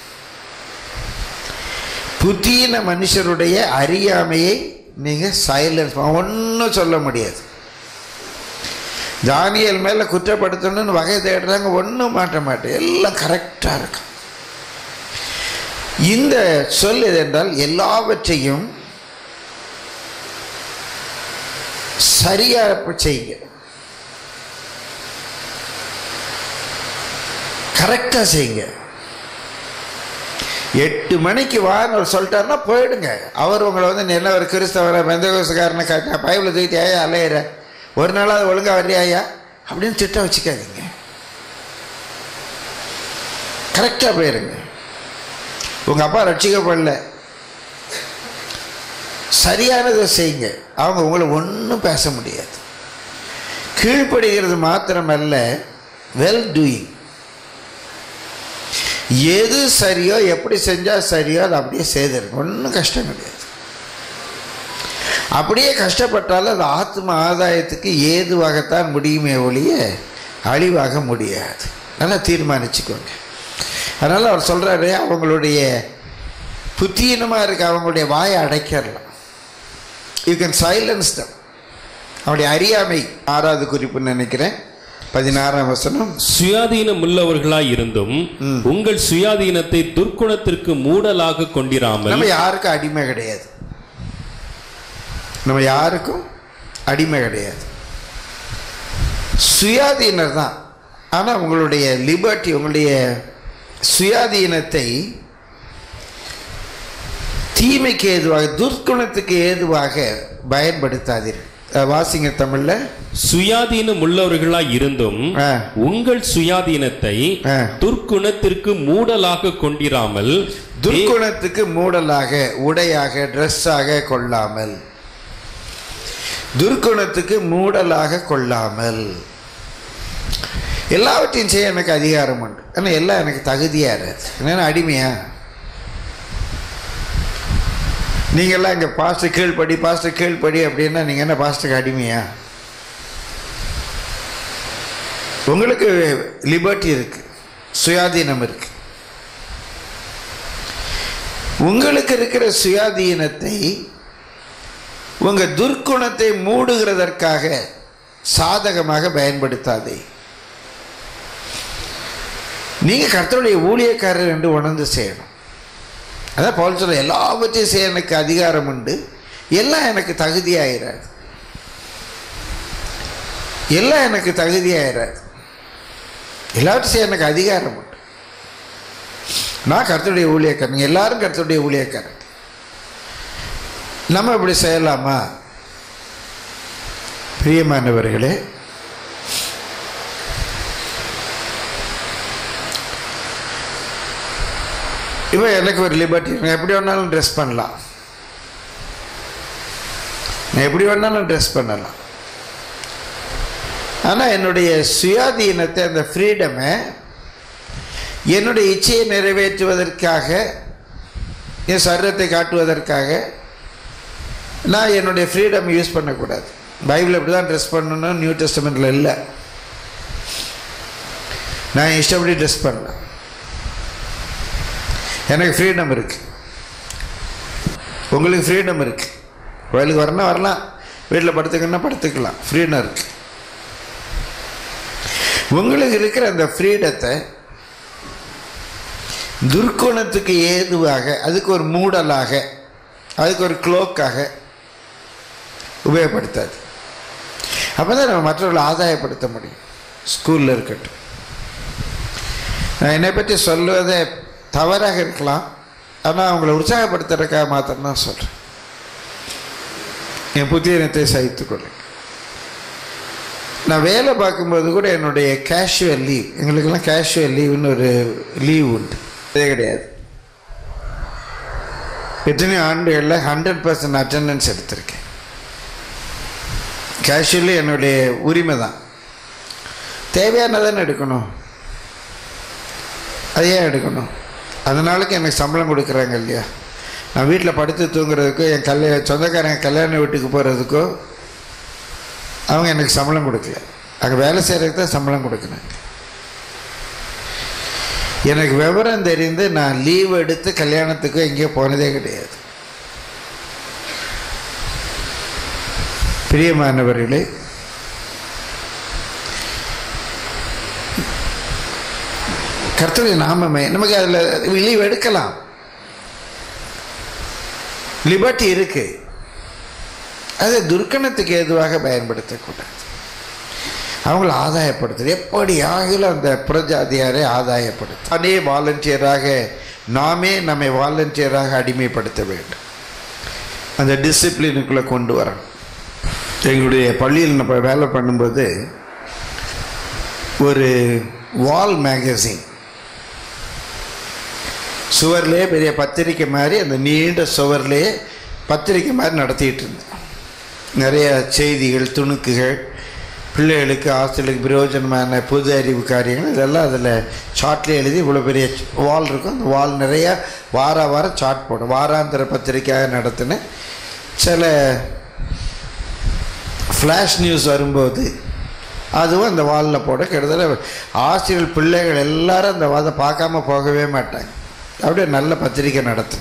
A: புத்தியின மனுஷருடைய அறியாமையை நீங்கள் சைலன்ஸ் ஒன்றும் சொல்ல முடியாது தானியல் மேலே குற்றப்படுத்தணும்னு வகை தேடுறாங்க ஒன்றும் மாட்ட மாட்டேன் எல்லாம் கரெக்டாக இருக்கும் இந்த சொல் எது என்றால் எல்லாவற்றையும் சரியாக செய்யுங்க கரெக்டாக செய்யுங்க எட்டு மணிக்கு வான்னு அவர் சொல்லிட்டாருன்னா போயிடுங்க அவர் உங்களை வந்து நீ என்ன ஒரு கிறிஸ்தவரை பெந்தகோசக்காரனை காட்டின பைபிள் தூக்கிட்டு ஏயா அலையிற ஒரு நாளாவது ஒழுங்காக வர்றியா ஐயா அப்படின்னு திட்டம் வச்சுக்காதீங்க கரெக்டாக போயிருங்க உங்கள் அப்பா ரட்சிக்கப்படல சரியானதை செய்யுங்க அவங்க உங்களை ஒன்றும் பேச முடியாது கீழ்ப்படுகிறது மாத்திரமல்ல வெல் டூயிங் எது சரியோ எப்படி செஞ்சால் சரியோ அதை அப்படியே செய்திருங்க ஒன்றும் கஷ்டம் கிடையாது அப்படியே கஷ்டப்பட்டாலும் அது ஆத்ம ஆதாயத்துக்கு ஏதுவாகத்தான் முடியுமே ஒழிய அழிவாக முடியாது நல்லா தீர்மானிச்சுக்கோங்க அதனால் அவர் சொல்கிறாரு அவங்களுடைய புத்தீனமாக இருக்க அவங்களுடைய வாயை அடைக்கிறலாம் யூ கேன் சைலன்ஸ் தம் அவருடைய அறியாமை ஆறாவது குறிப்புன்னு நினைக்கிறேன் பதினாறாம் வசனம்
B: சுயாதீனம் உள்ளவர்களாய் இருந்தும் உங்கள் சுயாதீனத்தை துர்க்குணத்திற்கு மூடலாக கொண்டிராமல்
A: நம்ம யாருக்கும் அடிமை கிடையாது நம்ம யாருக்கும் அடிமை கிடையாது சுயாதீனர் தான் ஆனால் உங்களுடைய லிபர்ட்டி உங்களுடைய சுயாதீனத்தை தீமைக்கு ஏதுவாக துர்க்குணத்துக்கு ஏதுவாக பயன்படுத்தாதீர்கள் அஹ் வாசிங்க தமிழ்ல
B: சுயாதீனம் உள்ளவர்களாய் இருந்தும்
A: ஆ.
B: உங்கள் சுயாதீனத்தை
A: ஆ.
B: துர்க்குணத்திற்கு மூடலாக கொண்டிராமல்
A: துர்க்குணத்துக்கு மூடலாக உடையாக ட்ரெஸ்ஸாக கொள்ளாமல் துர்க்குணத்துக்கு மூடலாக கொள்ளாமல் எல்லாவற்றையும் செய்ய எனக்கு அதிகாரம் உண்டு ஆனால் எல்லாம் எனக்கு தகுதியாக இருக்காது என்னென்ன அடிமையா நீங்கள்லாம் இங்கே பாஸ்டர் கீழ்ப்படி பாஸ்டர் கீழ்ப்படி அப்படின்னா நீங்கள் என்ன பாஸ்டருக்கு அடிமையா உங்களுக்கு லிபர்ட்டி இருக்கு சுயாதீனம் இருக்கு உங்களுக்கு இருக்கிற சுயாதீனத்தை உங்க துர்க்குணத்தை மூடுகிறதற்காக சாதகமாக பயன்படுத்தாதே நீங்க கர்த்தருடைய ஊழியக்காரர் என்று உணர்ந்து செய்யணும் அதான் பவுல் சொல்ல எல்லாவற்றையும் செய்ய எனக்கு அதிகாரம் உண்டு எல்லாம் எனக்கு தகுதியாயிராது எல்லாம் எனக்கு தகுதியாயிராது எல்லாவற்றையும் செய்ய எனக்கு அதிகாரம் உண்டு நான் கர்த்தருடைய ஊழியக்காரன் எல்லாரும் கர்த்தருடைய ஊழியக்காரன் நம்ம இப்படி செய்யலாமா பிரியமானவர்களே இப்போ எனக்கு ஒரு லிபர்ட்டி நான் எப்படி வேணாலும் ட்ரெஸ் பண்ணலாம் நான் எப்படி வேணாலும் ட்ரெஸ் பண்ணலாம் ஆனால் என்னுடைய சுயாதீனத்தை அந்த ஃப்ரீடமை என்னுடைய இச்சையை நிறைவேற்றுவதற்காக என் சரீரத்தை காட்டுவதற்காக நான் என்னுடைய ஃப்ரீடம் யூஸ் பண்ணக்கூடாது பைபிள் இப்படி தான் ட்ரெஸ் பண்ணணும் நியூ டெஸ்டமெண்ட்டில் இல்லை நான் இஷ்டப்படி ட்ரெஸ் பண்ணலாம் எனக்கு ஃப்ரீடம் இருக்கு உங்களுக்கு ஃப்ரீடம் இருக்கு கோயிலுக்கு வரணும் வரலாம் வீட்டில் படுத்துக்கணும்னா படுத்துக்கலாம் ஃப்ரீடம் இருக்கு உங்களுக்கு இருக்கிற அந்த ஃப்ரீடத்தை துர்க்குணத்துக்கு ஏதுவாக அதுக்கு ஒரு மூடலாக அதுக்கு ஒரு க்ளோக்காக உபயோகப்படுத்தாது அப்போ தான் நம்ம மற்றவர்களை ஆதாயப்படுத்த முடியும் ஸ்கூலில் இருக்கட்டும் நான் என்னை பற்றி சொல்லுவதே தவறாக இருக்கலாம் ஆனால் அவங்கள உற்சாகப்படுத்துறதுக்காக மாத்திரம் தான் சொல்கிறேன் என் புத்தியனத்தை சகித்துக்கொள்ளுங்க நான் வேலை பார்க்கும்போது கூட என்னுடைய கேஷுவல் லீவ் எங்களுக்கெல்லாம் கேஷுவல் லீவுன்னு ஒரு லீவ் உண்டு அதே கிடையாது எத்தனையோ ஆண்டுகளில் ஹண்ட்ரட் பர்சன்ட் அட்டண்டன்ஸ் எடுத்திருக்கேன் கேஷுவலி என்னுடைய உரிமை தான் தேவையானதானே எடுக்கணும் அது ஏன் எடுக்கணும் அதனாலுக்கு எனக்கு சம்பளம் கொடுக்குறாங்க இல்லையா நான் வீட்டில் படுத்து தூங்குறதுக்கோ என் கல்யாண சொந்தக்காரங்க கல்யாண வீட்டுக்கு போகிறதுக்கோ அவங்க எனக்கு சம்பளம் கொடுக்கல அங்கே வேலை செய்கிறதுக்கு தான் சம்பளம் கொடுக்குறாங்க எனக்கு விவரம் தெரிந்து நான் லீவ் எடுத்து கல்யாணத்துக்கோ எங்கேயோ போனதே கிடையாது பிரியமானவர்களே கர்த்தருடைய நாமமே நமக்கு அதில் லீவ் எடுக்கலாம் லிபர்ட்டி இருக்கு அதை துர்க்கணத்துக்கு ஏதுவாக பயன்படுத்தக்கூடாது அவங்கள ஆதாயப்படுத்துது எப்படி ஆகிலும் அந்த புறஜாதியாரை ஆதாயப்படுத்து அதே வாலண்டியராக நாமே நம்மை வாலண்டியராக அடிமைப்படுத்த வேண்டும் அந்த டிசிப்ளினுக்குள்ளே கொண்டு வரணும் எங்களுடைய பள்ளியில் நம்ம வேலை பண்ணும்போது ஒரு வால் மேகசின் சுவர்லேயே பெரிய பத்திரிக்கை மாதிரி அந்த நீண்ட சுவர்லேயே பத்திரிக்கை மாதிரி நடத்திட்டு இருந்தேன் நிறைய செய்திகள் துணுக்குகள் பிள்ளைகளுக்கு ஆசிரியர்களுக்கு பிரயோஜனமான பொது அறிவு காரியங்கள் இதெல்லாம் அதில் சார்ட்லேயே எழுதி இவ்வளோ பெரிய வால் இருக்கும் அந்த வால் நிறையா வார வாரம் சார்ட் போடும் வாராந்திர பத்திரிக்கையாக நடத்தின சில ஃப்ளாஷ் நியூஸ் வரும்போது அதுவும் அந்த வாலில் போட கிட்டத்தட்ட ஆசிரியர் பிள்ளைகள் எல்லாரும் அந்த அதை பார்க்காம போகவே மாட்டாங்க அப்படியே நல்ல பத்திரிக்கை நடத்தும்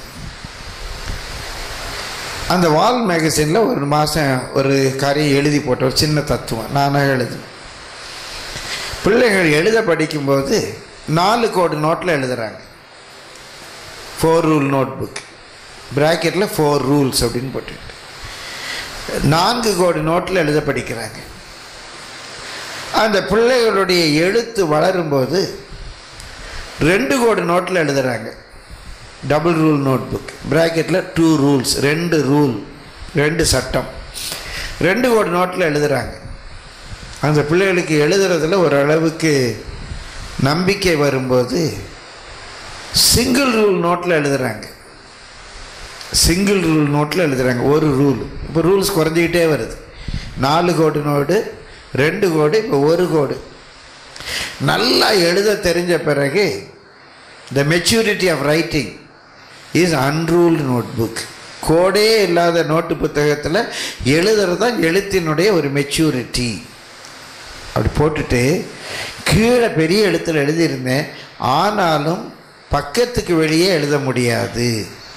A: அந்த வால் மேகசினில் ஒரு மாதம் ஒரு காரியம் எழுதி போட்ட ஒரு சின்ன தத்துவம் நானாக எழுதினேன் பிள்ளைகள் எழுத படிக்கும்போது நாலு கோடு நோட்டில் எழுதுகிறாங்க ஃபோர் ரூல் நோட் புக் ப்ராக்கெட்டில் ஃபோர் ரூல்ஸ் அப்படின்னு போட்டுட்டு நான்கு கோடி நோட்டில் எழுத படிக்கிறாங்க அந்த பிள்ளைகளுடைய எழுத்து வளரும்போது ரெண்டு கோடி நோட்டில் எழுதுகிறாங்க டபுள் ரூல் நோட் புக் ப்ராக்கெட்டில் டூ ரூல்ஸ் ரெண்டு ரூல் ரெண்டு சட்டம் ரெண்டு கோடி நோட்டில் எழுதுகிறாங்க அந்த பிள்ளைகளுக்கு எழுதுறதுல ஓரளவுக்கு நம்பிக்கை வரும்போது சிங்கிள் ரூல் நோட்டில் எழுதுகிறாங்க சிங்கிள் ரூல் நோட்டில் எழுதுகிறாங்க ஒரு ரூல் இப்போ ரூல்ஸ் குறைஞ்சிக்கிட்டே வருது நாலு கோடு நோடு ரெண்டு கோடு இப்போ ஒரு கோடு நல்லா எழுத தெரிஞ்ச பிறகு the maturity of writing is unruled note book கோடே இல்லாத நோட்டு புத்தகத்தில் எழுதுறது தான் எழுத்தினுடைய ஒரு மெச்சூரிட்டி அப்படி போட்டுட்டு கீழே பெரிய எழுத்தில் எழுதியிருந்தேன் ஆனாலும் பக்கத்துக்கு வெளியே எழுத முடியாது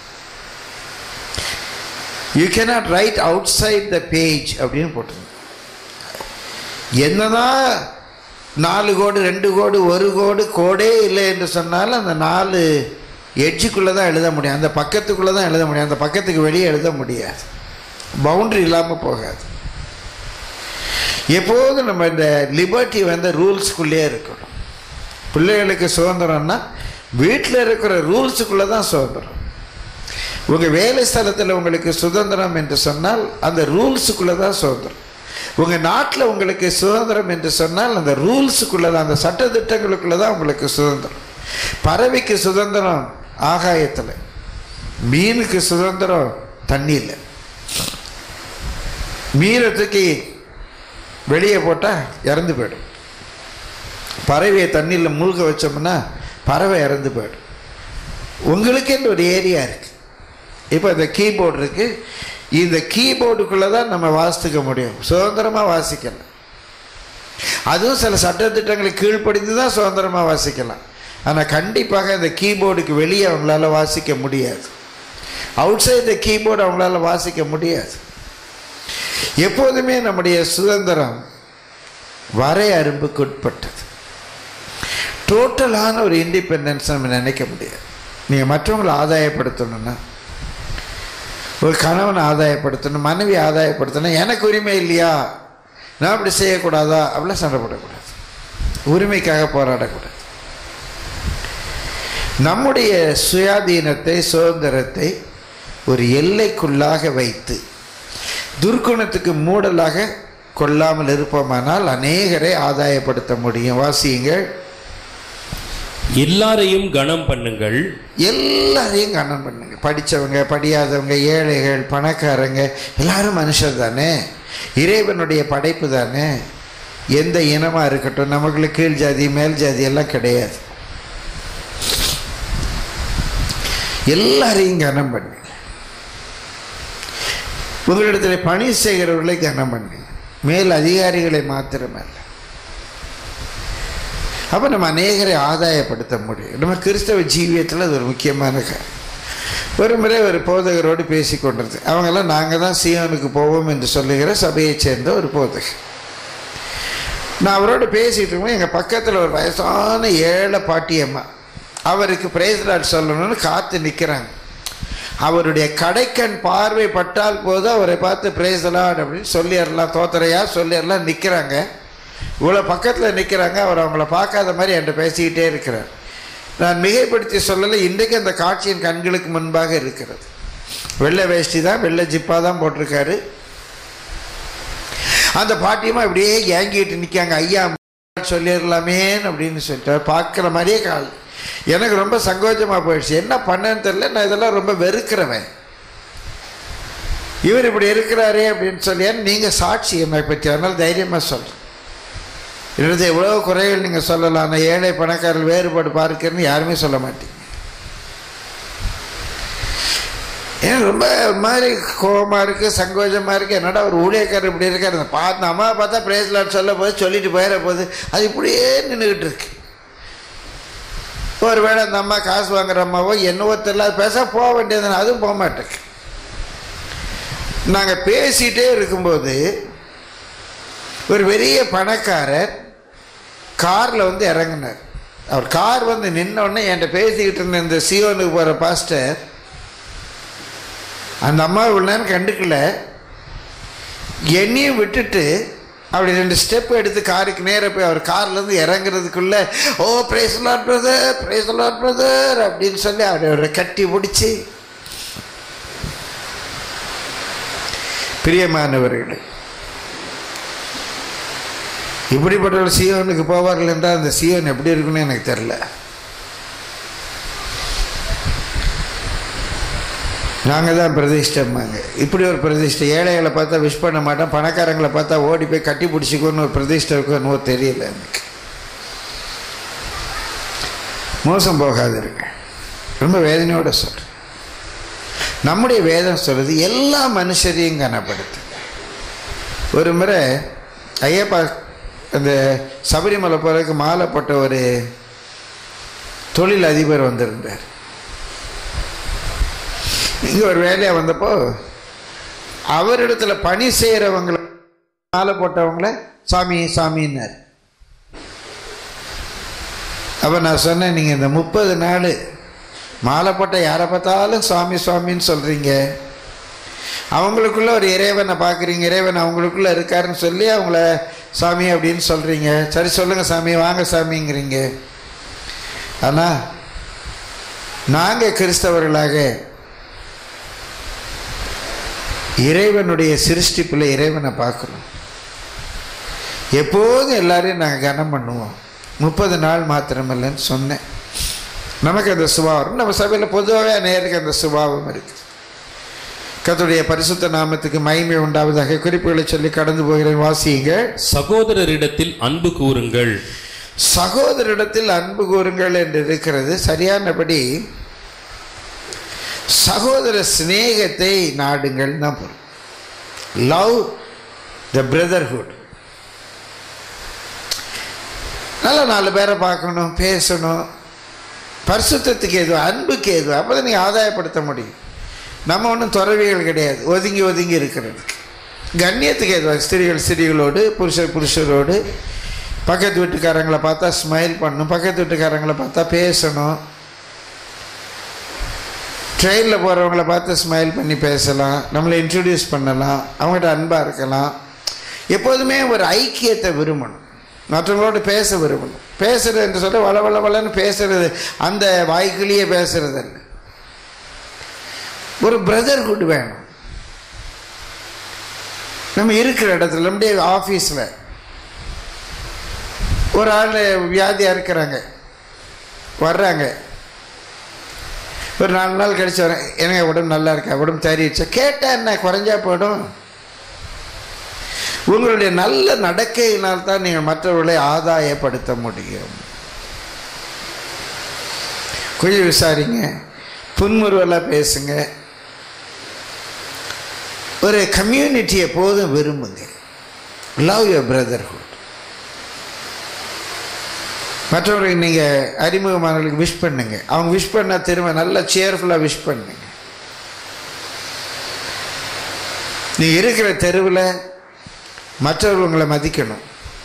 A: you cannot write outside the page அப்படின்னு போட்டிருந்தேன் என்னதான் நாலு கோடு ரெண்டு கோடு ஒரு கோடு கோடே இல்லை என்று சொன்னாலும் அந்த நாலு எட்ஜுக்குள்ளே தான் எழுத முடியும் அந்த பக்கத்துக்குள்ளே தான் எழுத முடியும் அந்த பக்கத்துக்கு வெளியே எழுத முடியாது பவுண்ட்ரி இல்லாமல் போகாது எப்போதும் நம்ம இந்த லிபர்ட்டி வந்து ரூல்ஸ்குள்ளேயே இருக்கணும் பிள்ளைகளுக்கு சுதந்திரம்னா வீட்டில் இருக்கிற ரூல்ஸுக்குள்ளே தான் சுதந்திரம் உங்கள் வேலை ஸ்தலத்தில் உங்களுக்கு சுதந்திரம் என்று சொன்னால் அந்த ரூல்ஸுக்குள்ளே தான் சுதந்திரம் உங்கள் நாட்டில் உங்களுக்கு சுதந்திரம் என்று சொன்னால் அந்த ரூல்ஸுக்குள்ளே தான் அந்த சட்டத்திட்டங்களுக்குள்ளே தான் உங்களுக்கு சுதந்திரம் பறவைக்கு சுதந்திரம் ஆகாயத்தில் மீனுக்கு சுதந்திரம் தண்ணியில் மீனை தூக்கி வெளியே போட்டால் இறந்து போயிடும் பறவையை தண்ணியில் மூழ்க வச்சோம்னா பறவை இறந்து போயிடும் உங்களுக்குன்னு ஒரு ஏரியா இருக்குது இப்போ இந்த கீபோர்டு இருக்குது இந்த கீபோர்டுக்குள்ளே தான் நம்ம வாசித்துக்க முடியும் சுதந்திரமாக வாசிக்கலாம் அதுவும் சில சட்டத்திட்டங்களை கீழ்ப்படிந்து தான் சுதந்திரமாக வாசிக்கலாம் ஆனால் கண்டிப்பாக இந்த கீபோர்டுக்கு வெளியே அவங்களால வாசிக்க முடியாது அவுட் சைட் த கீபோர்டு அவங்களால வாசிக்க முடியாது எப்போதுமே நம்முடைய சுதந்திரம் வரையறுப்புக்கு உட்பட்டது டோட்டலான ஒரு இண்டிபெண்டன்ஸ் நம்ம நினைக்க முடியாது நீங்கள் மற்றவங்களை ஆதாயப்படுத்தணும்னா ஒரு கணவனை ஆதாயப்படுத்தணும் மனைவி ஆதாயப்படுத்தணும் எனக்கு உரிமை இல்லையா நான் அப்படி செய்யக்கூடாதா அப்படிலாம் சண்டை போடக்கூடாது உரிமைக்காக போராடக்கூடாது நம்முடைய சுயாதீனத்தை சுதந்திரத்தை ஒரு எல்லைக்குள்ளாக வைத்து துர்க்குணத்துக்கு மூடலாக கொள்ளாமல் இருப்போமானால் அநேகரை ஆதாயப்படுத்த முடியும் வாசியுங்கள்
B: எல்லாரையும் கனம் பண்ணுங்கள்
A: எல்லாரையும் கண்ணம் பண்ணுங்க படித்தவங்க படியாதவங்க ஏழைகள் பணக்காரங்க எல்லாரும் மனுஷர் தானே இறைவனுடைய படைப்பு தானே எந்த இனமாக இருக்கட்டும் நமக்கு கீழ் ஜாதி மேல் ஜாதி எல்லாம் கிடையாது எல்லாரையும் கனம் பண்ணுங்க உங்களிடத்தில் பணி செய்கிறவர்களை கனம் பண்ணுங்க மேல் அதிகாரிகளை மாத்திரமல்ல அப்போ நம்ம அநேகரை ஆதாயப்படுத்த முடியும் நம்ம கிறிஸ்தவ ஜீவியத்தில் அது ஒரு முக்கியமான காரியம் ஒரு முறை ஒரு போதகரோடு பேசி கொண்டிருது அவங்கெல்லாம் நாங்கள் தான் சியோனுக்கு போவோம் என்று சொல்லுகிற சபையைச் சேர்ந்த ஒரு போதகர் நான் அவரோடு பேசிகிட்டு இருக்கும்போது எங்கள் பக்கத்தில் ஒரு வயசான ஏழை பாட்டியம்மா அவருக்கு பிரேசலாட் சொல்லணும்னு காத்து நிற்கிறாங்க அவருடைய கடைக்கண் பார்வை பட்டால் போது அவரை பார்த்து பிரேசலாட் அப்படின்னு சொல்லிடலாம் தோத்தரையா சொல்லிடலாம் நிற்கிறாங்க இவ்வளோ பக்கத்தில் நிற்கிறாங்க அவர் அவங்கள பார்க்காத மாதிரி என்கிட்ட பேசிக்கிட்டே இருக்கிறார் நான் மிகைப்படுத்தி சொல்லலை இன்றைக்கு அந்த காட்சியின் கண்களுக்கு முன்பாக இருக்கிறது வெள்ளை வேஷ்டி தான் வெள்ளை ஜிப்பாக தான் போட்டிருக்காரு அந்த பாட்டியமாக இப்படியே ஏங்கிட்டு நிற்காங்க ஐயா சொல்லிடலாமேன்னு அப்படின்னு சொல்லிட்டு பார்க்குற மாதிரியே கால் எனக்கு ரொம்ப சங்கோச்சமாக போயிடுச்சு என்ன பண்ணேன்னு தெரியல நான் இதெல்லாம் ரொம்ப வெறுக்கிறவன் இவர் இப்படி இருக்கிறாரே அப்படின்னு சொல்லி நீங்கள் சாட்சி என்னை பற்றி அதனால் தைரியமாக சொல்கிறேன் என்னது எவ்வளோ குறைகள் நீங்கள் சொல்லலாம் ஆனால் ஏழை பணக்காரர்கள் வேறுபாடு பார்க்கிறேன்னு யாருமே சொல்ல மாட்டீங்க ஏன்னா ரொம்ப ஒரு மாதிரி கோபமாக இருக்குது சங்கோஜமாக இருக்குது என்னடா ஒரு ஊழியக்காரர் இப்படி இருக்கார் அந்த பார்த்து அம்மா பார்த்தா பிரேஸ்லாட் சொல்ல போது சொல்லிட்டு போயிட போகுது அது இப்படியே நின்றுக்கிட்டு இருக்கு ஒருவேளை அந்த அம்மா காசு வாங்குற அம்மாவோ என்னவோ தெரியல அது பேச போக வேண்டியது அதுவும் போக மாட்டேங்க நாங்கள் பேசிகிட்டே இருக்கும்போது ஒரு பெரிய பணக்காரர் காரில் வந்து இறங்கினார் அவர் கார் வந்து நின்ன உடனே என்கிட்ட பேசிக்கிட்டு இருந்த இந்த சியோனுக்கு போகிற பாஸ்டர் அந்த அம்மா இவ்வளோ நேரம் கண்டுக்கல என்னையும் விட்டுட்டு அப்படி ரெண்டு ஸ்டெப் எடுத்து காருக்கு நேராக போய் அவர் கார்லேருந்து இறங்குறதுக்குள்ள ஓ பிரேசலாட் பிரதர் பிரேசலாட் பிரதர் அப்படின்னு சொல்லி அவரை கட்டி பிடிச்சி பிரியமானவர்களே இப்படிப்பட்ட ஒரு சியோனுக்கு போவார்கள் என்றால் அந்த சியோன் எப்படி இருக்குன்னு எனக்கு தெரில நாங்கள் தான் பிரதிஷ்டம்பாங்க இப்படி ஒரு பிரதிஷ்டை ஏழைகளை பார்த்தா விஷ் பண்ண மாட்டோம் பணக்காரங்களை பார்த்தா ஓடி போய் கட்டி பிடிச்சிக்கோன்னு ஒரு பிரதிஷ்டை இருக்கும் என்னவோ தெரியல எனக்கு மோசம் போகாதிருங்க ரொம்ப வேதனையோட சொல்கிறேன் நம்முடைய வேதம் சொல்லுது எல்லா மனுஷரையும் கனப்படுத்து ஒரு முறை ஐயப்பா அந்த சபரிமலை போகிறதுக்கு மாலை போட்ட ஒரு தொழில் அதிபர் வந்திருந்தார் இங்கே ஒரு வேலையாக வந்தப்போ அவரிடத்துல பணி செய்கிறவங்கள மாலை போட்டவங்கள சாமி சாமின்னார் அப்போ நான் சொன்னேன் நீங்கள் இந்த முப்பது நாள் மாலை போட்ட யாரை பார்த்தாலும் சுவாமி சுவாமின்னு சொல்கிறீங்க அவங்களுக்குள்ள ஒரு இறைவனை பார்க்குறீங்க இறைவன் அவங்களுக்குள்ள இருக்காருன்னு சொல்லி அவங்கள சாமி அப்படின்னு சொல்கிறீங்க சரி சொல்லுங்கள் சாமி வாங்க சாமிங்கிறீங்க ஆனால் நாங்கள் கிறிஸ்தவர்களாக இறைவனுடைய சிருஷ்டிப்பில் இறைவனை பார்க்குறோம் எப்போதும் எல்லாரையும் நாங்கள் கனம் பண்ணுவோம் முப்பது நாள் மாத்திரமில்லைன்னு சொன்னேன் நமக்கு அந்த சுபாவம் நம்ம சபையில் பொதுவாகவே நேருக்கு அந்த சுபாவம் இருக்குது கர்த்தருடைய பரிசுத்த நாமத்துக்கு மகிமை உண்டாவதாக குறிப்புகளை சொல்லி கடந்து போகிறேன் வாசியுங்க
B: சகோதரரிடத்தில் அன்பு கூறுங்கள்
A: சகோதரிடத்தில் அன்பு கூறுங்கள் என்று இருக்கிறது சரியானபடி சகோதர சிநேகத்தை நாடுங்கள் தான் பொருள் லவ் த பிரதர்ஹுட் நல்ல நாலு பேரை பார்க்கணும் பேசணும் பரிசுத்தத்துக்கு ஏதோ அன்புக்கு ஏதோ அப்போ தான் நீங்கள் ஆதாயப்படுத்த முடியும் நம்ம ஒன்றும் துறவிகள் கிடையாது ஒதுங்கி ஒதுங்கி இருக்கிறதுக்கு கண்ணியத்துக்கு ஏதோ ஸ்திரீகள் ஸ்திரீகளோடு புருஷர் புருஷரோடு பக்கத்து வீட்டுக்காரங்களை பார்த்தா ஸ்மைல் பண்ணணும் பக்கத்து வீட்டுக்காரங்களை பார்த்தா பேசணும் ட்ரெயினில் போகிறவங்கள பார்த்து ஸ்மைல் பண்ணி பேசலாம் நம்மளை இன்ட்ரடியூஸ் பண்ணலாம் அவங்ககிட்ட அன்பாக இருக்கலாம் எப்போதுமே ஒரு ஐக்கியத்தை விரும்பணும் மற்றவங்களோட பேச விரும்பணும் பேசுறது என்று சொல்ல வள வள வளன்னு பேசுறது அந்த வாய்க்குள்ளேயே பேசுறது அல்ல ஒரு பிரதர்ஹுட் வேணும் நம்ம இருக்கிற இடத்துல நம்முடைய ஆஃபீஸில் ஒரு ஆள் வியாதியாக இருக்கிறாங்க வர்றாங்க ஒரு நாலு நாள் கழிச்சு வரேன் எனக்கு உடம்பு நல்லா இருக்கா உடம்பு தறிடுச்சா கேட்டால் என்ன குறைஞ்சா போயிடும் உங்களுடைய நல்ல நடக்கையினால் தான் நீங்கள் மற்றவர்களை ஆதாயப்படுத்த முடியும் கொஞ்சம் விசாரிங்க புன்முறுவலாக பேசுங்க ஒரு கம்யூனிட்டி எப்போதும் விரும்புங்க லவ் யுவர் பிரதர்ஹுட் மற்றவர்களுக்கு நீங்கள் அறிமுகமானவர்களுக்கு விஷ் பண்ணுங்க அவங்க விஷ் பண்ணால் திரும்ப நல்லா சேர்ஃபுல்லாக விஷ் பண்ணுங்க நீ இருக்கிற தெருவில் மற்றவர்கள் உங்களை மதிக்கணும்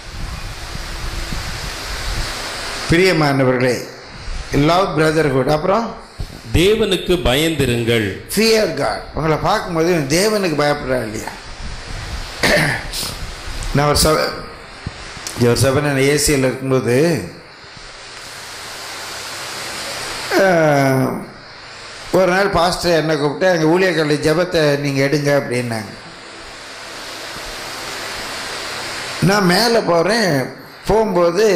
A: பிரியமானவர்களே லவ் பிரதர்ஹுட் அப்புறம்
B: தேவனுக்கு பயந்திருங்கள்
A: ஃபியர் காட் உங்களை பார்க்கும்போது இவன் தேவனுக்கு பயப்படுறா இல்லையா நான் ஒரு சபை ஒரு சபை நான் ஏசியில் இருக்கும்போது ஆஹ், ஒரு நாள் பாஸ்டர் என்னை கூப்பிட்டு எங்கள் ஊழியர்களை ஜெபத்தை நீங்கள் எடுங்க அப்படின்னாங்க நான் மேலே போகிறேன் போகும்போது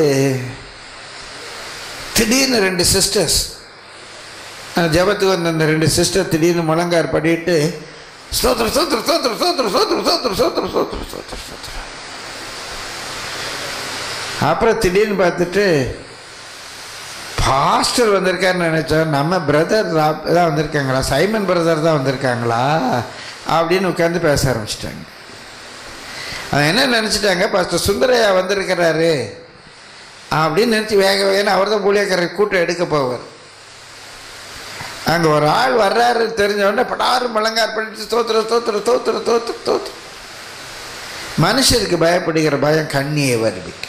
A: திடீர்னு ரெண்டு சிஸ்டர்ஸ் ஜபத்துக்கு வந்த அந்த ரெண்டு சிஸ்டர் திடீர்னு முழங்கார் படிட்டு ஸ்தோத்திர ஸ்தோத்திர ஸ்தோத்திர ஸ்தோத்திர ஸ்தோத்திர ஸ்தோத்திர ஸ்தோத்திர ஸ்தோத்திர ஸ்தோத்திர ஸ்தோத்திர அப்புறம் திடீர்னு பார்த்துட்டு பாஸ்டர் வந்திருக்காருன்னு நினச்சோம் நம்ம பிரதர் தான் வந்திருக்காங்களா சைமன் பிரதர் தான் வந்திருக்காங்களா அப்படின்னு உட்காந்து பேச ஆரம்பிச்சிட்டாங்க அவன் என்ன நினச்சிட்டாங்க பாஸ்டர் சுந்தரையா வந்திருக்கிறாரு அப்படின்னு நினச்சி வேக வேகன்னு அவர் தான் ஊழியக்காரர் கூட்டம் எடுக்க போவார் அங்கே ஒரு ஆள் வர்றாரு தெரிஞ்ச உடனே படாறு முழங்கார் பண்ணிட்டு தோத்துற தோத்துற தோத்துற தோத்துற தோத்துற மனுஷருக்கு பயப்படுகிற பயம் கண்ணியை வருவிக்கும்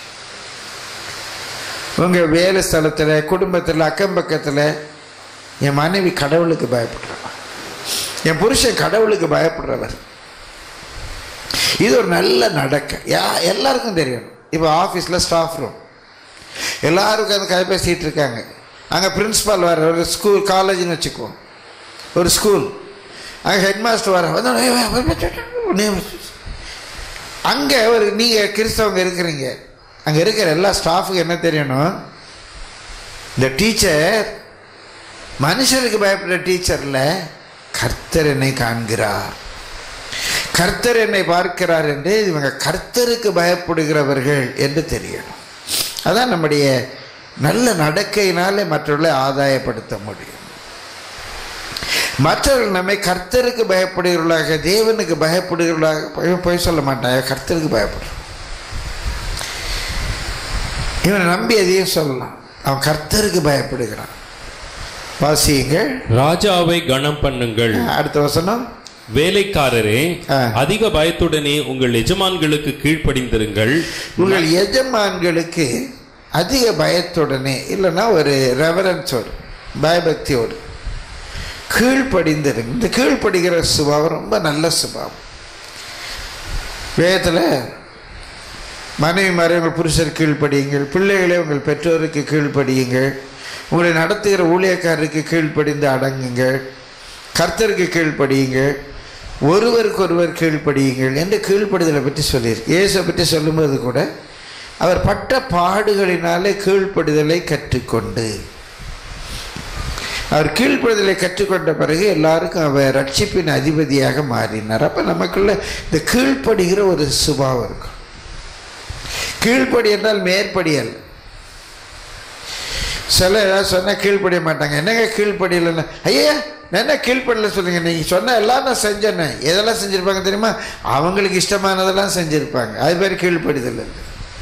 A: உங்கள் வேலை ஸ்தலத்தில் குடும்பத்தில் அக்கம் பக்கத்தில் என் மனைவி கடவுளுக்கு பயப்படுறவன் என் புருஷன் கடவுளுக்கு பயப்படுறவர் இது ஒரு நல்ல நடக்க யா எல்லாருக்கும் தெரியணும் இப்போ ஆஃபீஸில் ஸ்டாஃப் ரூம் எல்லாரும் உட்காந்து கதை பேசிகிட்டு இருக்காங்க அங்கே பிரின்ஸிபால் வர ஒரு ஸ்கூல் காலேஜ்னு வச்சுக்குவோம் ஒரு ஸ்கூல் அங்கே ஹெட் மாஸ்டர் வர வந்து அங்கே ஒரு நீங்கள் கிறிஸ்தவங்க இருக்கிறீங்க அங்கே இருக்கிற எல்லா ஸ்டாஃபுக்கு என்ன தெரியணும் இந்த டீச்சர் மனுஷனுக்கு பயப்படுற டீச்சரில் கர்த்தர் என்னை காண்கிறார் கர்த்தர் என்னை பார்க்கிறார் என்று இவங்க கர்த்தருக்கு பயப்படுகிறவர்கள் என்று தெரியணும் அதான் நம்முடைய நல்ல நடக்கையினாலே மற்றவர்களை ஆதாயப்படுத்த முடியும் மற்றவர்கள் நம்மை கர்த்தருக்கு பயப்படுகிறவர்களாக தேவனுக்கு பயப்படுகிறவர்களாக போய் போய் சொல்ல மாட்டாங்க கர்த்தருக்கு பயப்படுறோம் இவனை நம்பி எதையும் சொல்லலாம் அவன் கர்த்தருக்கு பயப்படுகிறான் வாசியுங்கள்
B: ராஜாவை கனம் பண்ணுங்கள்
A: அடுத்த வசனம்
B: வேலைக்காரரே
A: ஆ.
B: அதிக பயத்துடனே உங்கள் எஜமான்களுக்கு கீழ்ப்படிந்திருங்கள்
A: உங்கள் எஜமான்களுக்கு அதிக பயத்துடனே இல்லைன்னா ஒரு ரெவரன்ஸோடு பயபக்தியோடு கீழ்ப்படிந்திருங்க இந்த கீழ்ப்படுகிற சுபாவம் ரொம்ப நல்ல சுபாவம் வேதத்தில் மனைவி மாதிரி உங்கள் புருஷர் கீழ்ப்படியுங்கள் பிள்ளைகளே உங்கள் பெற்றோருக்கு கீழ்ப்படியுங்கள் உங்களை நடத்துகிற ஊழியக்காரருக்கு கீழ்ப்படிந்து அடங்குங்கள் கர்த்தருக்கு கீழ்ப்படியுங்கள் ஒருவருக்கு ஒருவர் கீழ்ப்படியுங்கள் என்று கீழ்ப்படிதலை பற்றி சொல்லியிருக்கு இயேசுவை பற்றி சொல்லும்போது கூட அவர் பட்ட பாடுகளினாலே கீழ்ப்படிதலை கற்றுக்கொண்டு அவர் கீழ்ப்படுதலை கற்றுக்கொண்ட பிறகு எல்லாருக்கும் அவர் ரட்சிப்பின் அதிபதியாக மாறினார் அப்போ நமக்குள்ள இந்த கீழ்ப்படுகிற ஒரு சுபாவம் இருக்கும் கீழ்ப்படி என்றால் மேற்படி அல்ல சில ஏதாவது சொன்னால் கீழ்ப்படிய மாட்டாங்க என்னங்க கீழ்ப்படியலைன்னு ஐயா நான் என்ன கீழ்ப்படியில் சொல்லுங்க நீங்கள் சொன்ன எல்லாம் நான் செஞ்சேனே எதெல்லாம் செஞ்சுருப்பாங்க தெரியுமா அவங்களுக்கு இஷ்டமானதெல்லாம் செஞ்சுருப்பாங்க அது பேர் கீழ்ப்படிதல் இல்லை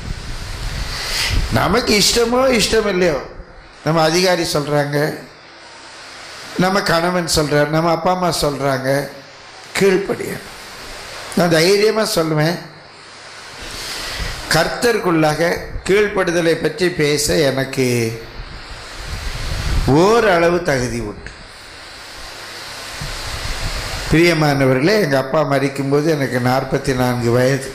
A: நமக்கு இஷ்டமோ இஷ்டம் இல்லையோ நம்ம அதிகாரி சொல்கிறாங்க நம்ம கணவன் சொல்கிறார் நம்ம அப்பா அம்மா சொல்கிறாங்க கீழ்ப்படிய நான் தைரியமாக சொல்லுவேன் கர்த்தருக்குள்ளாக கீழ்ப்படுதலை பற்றி பேச எனக்கு ஓரளவு தகுதி உண்டு பிரியமானவர்களே எங்கள் அப்பா மறிக்கும்போது எனக்கு நாற்பத்தி நான்கு வயது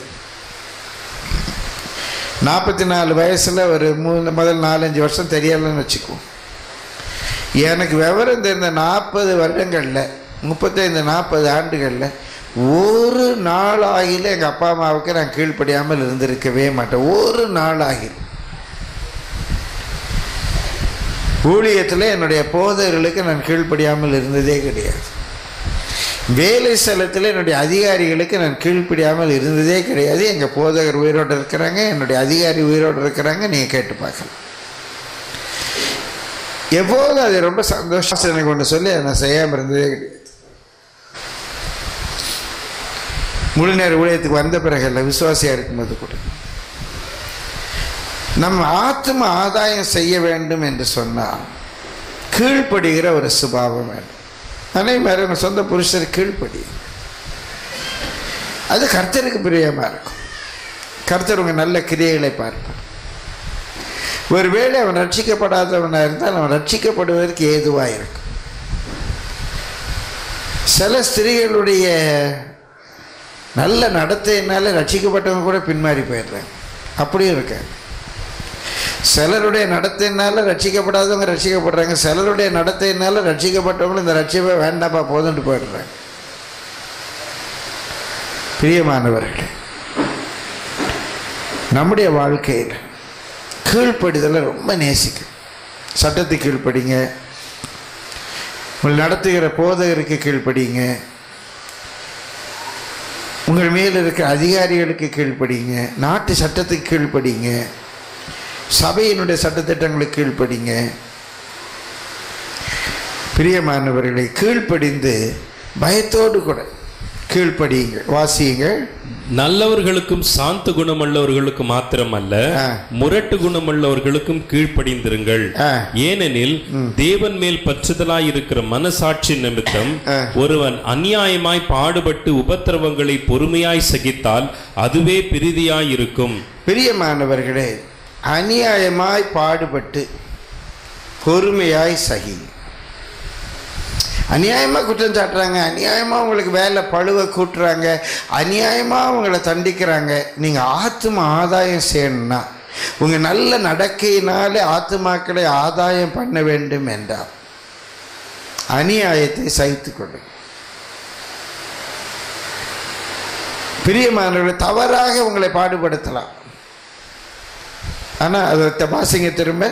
A: நாற்பத்தி நாலு வயசில் ஒரு மூணு முதல் நாலஞ்சு வருஷம் தெரியலன்னு வச்சுக்குவோம் எனக்கு விவரம் தெரிந்த நாற்பது வருடங்களில் முப்பத்தைந்து நாற்பது ஆண்டுகளில் ஒரு நாள் ஆகில எங்கள் அப்பா அம்மாவுக்கு நான் கீழ்ப்படியாமல் இருந்திருக்கவே மாட்டேன் ஒரு நாள் ஆகில் ஊழியத்தில் என்னுடைய போதகர்களுக்கு நான் கீழ்ப்படியாமல் இருந்ததே கிடையாது வேலை ஸ்தலத்தில் என்னுடைய அதிகாரிகளுக்கு நான் கீழ்ப்படியாமல் இருந்ததே கிடையாது எங்கள் போதகர் உயிரோடு இருக்கிறாங்க என்னுடைய அதிகாரி உயிரோடு இருக்கிறாங்க நீங்கள் கேட்டு பார்க்கலாம் எப்போதும் அது ரொம்ப சந்தோஷம் எனக்கு ஒன்று சொல்லி அதை நான் செய்யாமல் இருந்ததே கிடையாது முழு நேர ஊழியத்துக்கு வந்த பிறகு இல்லை விசுவாசியாக இருக்கும்போது கூட நம்ம ஆத்ம ஆதாயம் செய்ய வேண்டும் என்று சொன்னால் கீழ்ப்படுகிற ஒரு சுபாவம் வேண்டும் அதே மாதிரி உங்கள் சொந்த புருஷர் கீழ்ப்படி அது கர்த்தருக்கு பிரியமாக இருக்கும் கர்த்தர் உங்கள் நல்ல கிரியைகளை பார்ப்பார் ஒருவேளை அவன் ரட்சிக்கப்படாதவனாக இருந்தால் அவன் ரட்சிக்கப்படுவதற்கு ஏதுவாக இருக்கும் சில ஸ்திரீகளுடைய நல்ல நடத்தையினால ரட்சிக்கப்பட்டவங்க கூட பின்மாறி போயிடுறாங்க அப்படியும் இருக்காங்க சிலருடைய நடத்தையினால ரட்சிக்கப்படாதவங்க ரட்சிக்கப்படுறாங்க சிலருடைய நடத்தையினால ரட்சிக்கப்பட்டவங்களும் இந்த ரட்சிப்பை வேண்டாப்பா போதுன்ட்டு போயிடுறாங்க பிரியமானவர்களே நம்முடைய வாழ்க்கையில் கீழ்ப்படிதலை ரொம்ப நேசிக்கும் சட்டத்துக்கு கீழ்ப்படிங்க உங்கள் நடத்துகிற போதகருக்கு கீழ்ப்படிங்க உங்கள் மேல் இருக்கிற அதிகாரிகளுக்கு கீழ்ப்படிங்க நாட்டு சட்டத்துக்கு கீழ்ப்படிங்க சபையினுடைய சட்டத்திட்டங்களுக்கு கீழ்ப்படிங்க பிரியமானவர்களை கீழ்ப்படிந்து பயத்தோடு கூட கீழ்ப்படியுங்கள் வாசியுங்கள்
B: நல்லவர்களுக்கும் சாந்த குணமுள்ளவர்களுக்கும் மாத்திரமல்ல
A: ஆ.
B: முரட்டு குணமுள்ளவர்களுக்கும் கீழ்ப்படிந்திருங்கள்
A: ஆ.
B: ஏனெனில் தேவன் மேல் பற்றுதலாய் இருக்கிற மனசாட்சி நிமித்தம்
A: ஆ.
B: ஒருவன் அநியாயமாய் பாடுபட்டு உபத்திரவங்களை பொறுமையாய் சகித்தால் அதுவே பிரிதியாய் இருக்கும்
A: பிரியமானவர்களே அநியாயமாய் பாடுபட்டு பொறுமையாய் சகி அநியாயமாக குற்றம் சாட்டுறாங்க அநியாயமாக உங்களுக்கு வேலை பழுவை கூட்டுறாங்க அநியாயமாக உங்களை தண்டிக்கிறாங்க நீங்கள் ஆத்தும ஆதாயம் செய்யணும்னா உங்கள் நல்ல நடக்கையினாலே ஆத்துமாக்களை ஆதாயம் பண்ண வேண்டும் என்றால் அநியாயத்தை சகித்துக் கொள்ளுங்கள் பிரியமானவர்களை தவறாக உங்களை பாடுபடுத்தலாம் ஆனால் அதை வாசிங்க திரும்ப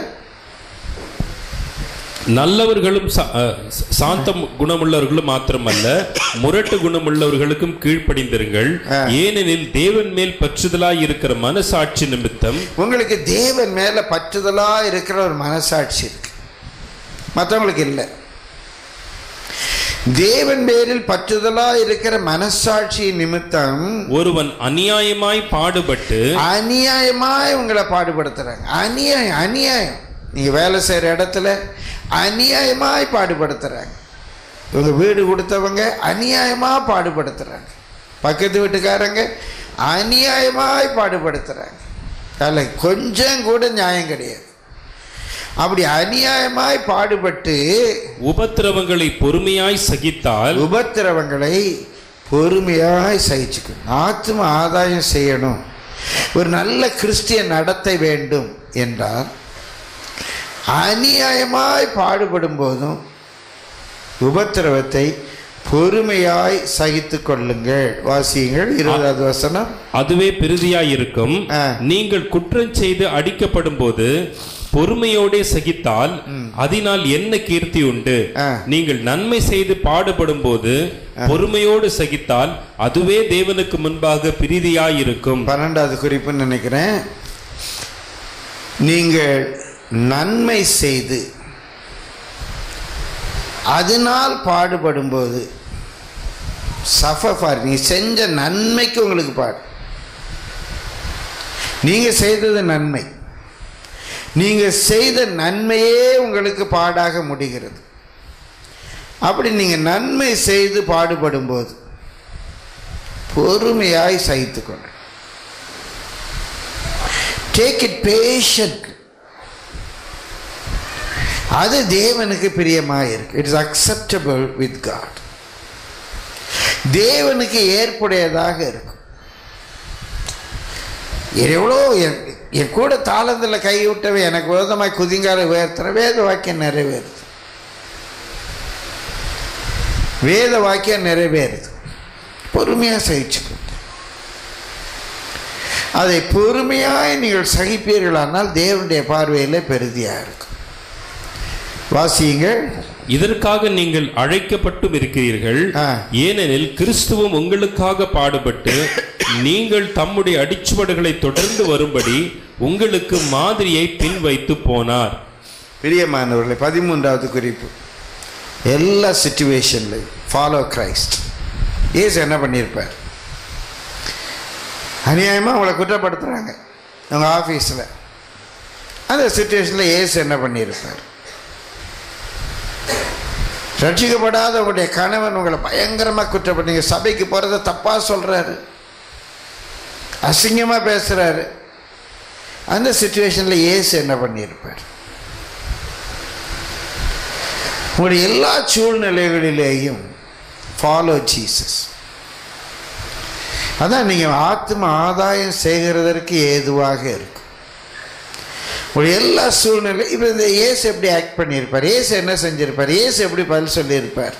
B: நல்லவர்களும் சா- அ, ச- சாந்த குணமுள்ளவர்களும் மாத்திரமல்ல முரட்டு குணமுள்ளவர்களுக்கும் கீழ்ப்படிந்திருங்கள் ஏனெனில் தேவன் மேல் பற்றுதலாய் இருக்கிற மனசாட்சி நிமித்தம்
A: உங்களுக்கு தேவன் மேலே பற்றுதலாக இருக்கிற ஒரு மனசாட்சி இருக்கு மற்றவங்களுக்கு இல்லை தேவன் பேரில் பற்றுதலாக இருக்கிற மனசாட்சி நிமித்தம்
B: ஒருவன் அநியாயமாய் பாடுபட்டு
A: அநியாயமாய் உங்களை பாடுபடுத்துறாங்க அநியாயம் அநியாயம் நீங்கள் வேலை செய்கிற இடத்துல அநியாயமாய் பாடுபடுத்துறாங்க உங்கள் வீடு கொடுத்தவங்க அநியாயமாக பாடுபடுத்துறாங்க பக்கத்து வீட்டுக்காரங்க அநியாயமாய் பாடுபடுத்துறாங்க அதில் கொஞ்சம் கூட நியாயம் கிடையாது அப்படி அநியாயமாய் பாடுபட்டு
B: உபத்திரவங்களை பொறுமையாய் சகித்தால்
A: உபத்திரவங்களை பொறுமையாய் சகிச்சுக்கணும் ஆத்ம ஆதாயம் செய்யணும் ஒரு நல்ல கிறிஸ்டிய நடத்தை வேண்டும் என்றால் அநியாயமாய் பாடுபடும் போதும் உபத்திரவத்தை பொறுமையாய் சகித்து கொள்ளுங்கள் வாசியுங்கள் இருபதாவது வசனம்
B: அதுவே பிரிதியாய் இருக்கும்
A: ஆ.
B: நீங்கள் குற்றம் செய்து அடிக்கப்படும் போது பொறுமையோடே சகித்தால் அதனால் என்ன கீர்த்தி உண்டு
A: ஆ.
B: நீங்கள் நன்மை செய்து பாடுபடும் போது பொறுமையோடு சகித்தால் அதுவே தேவனுக்கு முன்பாக பிரிதியாய் இருக்கும்
A: பன்னெண்டாவது குறிப்புன்னு நினைக்கிறேன் நீங்கள் நன்மை செய்து அதனால் பாடுபடும்போது சஃபார் நீ செஞ்ச நன்மைக்கு உங்களுக்கு பாடு நீங்க செய்தது நன்மை நீங்க செய்த நன்மையே உங்களுக்கு பாடாக முடிகிறது அப்படி நீங்க நன்மை செய்து பாடுபடும்போது பொறுமையாய் சகித்துக்கொள்ள டேக் இட் பேஷண்ட் அது தேவனுக்கு பிரியமாக இருக்கு இட்ஸ் அக்செப்டபிள் வித் காட் தேவனுக்கு ஏற்புடையதாக இருக்கும் எவ்வளோ என் என் கூட தாளந்தில் கை விட்டவை எனக்கு விரோதமாய் குதிங்கால உயர்த்துற வேத வாக்கியம் நிறைவேறுது வேத வாக்கியம் நிறைவேறுது பொறுமையாக சகிச்சுக்கணும் அதை பொறுமையாய் நீங்கள் சகிப்பீர்களானால் தேவனுடைய பார்வையில் பெருதியாக இருக்கும் வாசியுங்கள்
B: இதற்காக நீங்கள் அழைக்கப்பட்டும் இருக்கிறீர்கள்
A: ஆ.
B: ஏனெனில் கிறிஸ்துவும் உங்களுக்காக பாடுபட்டு நீங்கள் தம்முடைய அடிச்சுவடுகளை தொடர்ந்து வரும்படி உங்களுக்கு மாதிரியை பின் வைத்து போனார்
A: பிரியமானவர்களே பதிமூன்றாவது குறிப்பு எல்லா சுச்சுவேஷன்லையும் ஃபாலோ கிரைஸ்ட் ஏசு என்ன பண்ணியிருப்பார் அநியாயமாக உங்களை குற்றப்படுத்துகிறாங்க உங்கள் ஆஃபீஸில் அந்த சுச்சுவேஷனில் ஏசு என்ன பண்ணியிருப்பார் ரட்சிக்கப்படாத உங்களுடைய கணவன் உங்களை பயங்கரமாக குற்றப்பட்டீங்க சபைக்கு போகிறத தப்பாக சொல்கிறாரு அசிங்கமாக பேசுகிறாரு அந்த சுச்சுவேஷனில் ஏசு என்ன பண்ணியிருப்பார் உங்களுடைய எல்லா சூழ்நிலைகளிலேயும் ஃபாலோ ஜீசஸ் அதான் நீங்கள் ஆத்ம ஆதாயம் செய்கிறதற்கு ஏதுவாக இருக்கும் உங்களுடைய எல்லா சூழ்நிலை இப்போ இந்த ஏசு எப்படி ஆக்ட் பண்ணியிருப்பார் ஏசு என்ன செஞ்சிருப்பார் ஏசு எப்படி பதில் சொல்லியிருப்பார்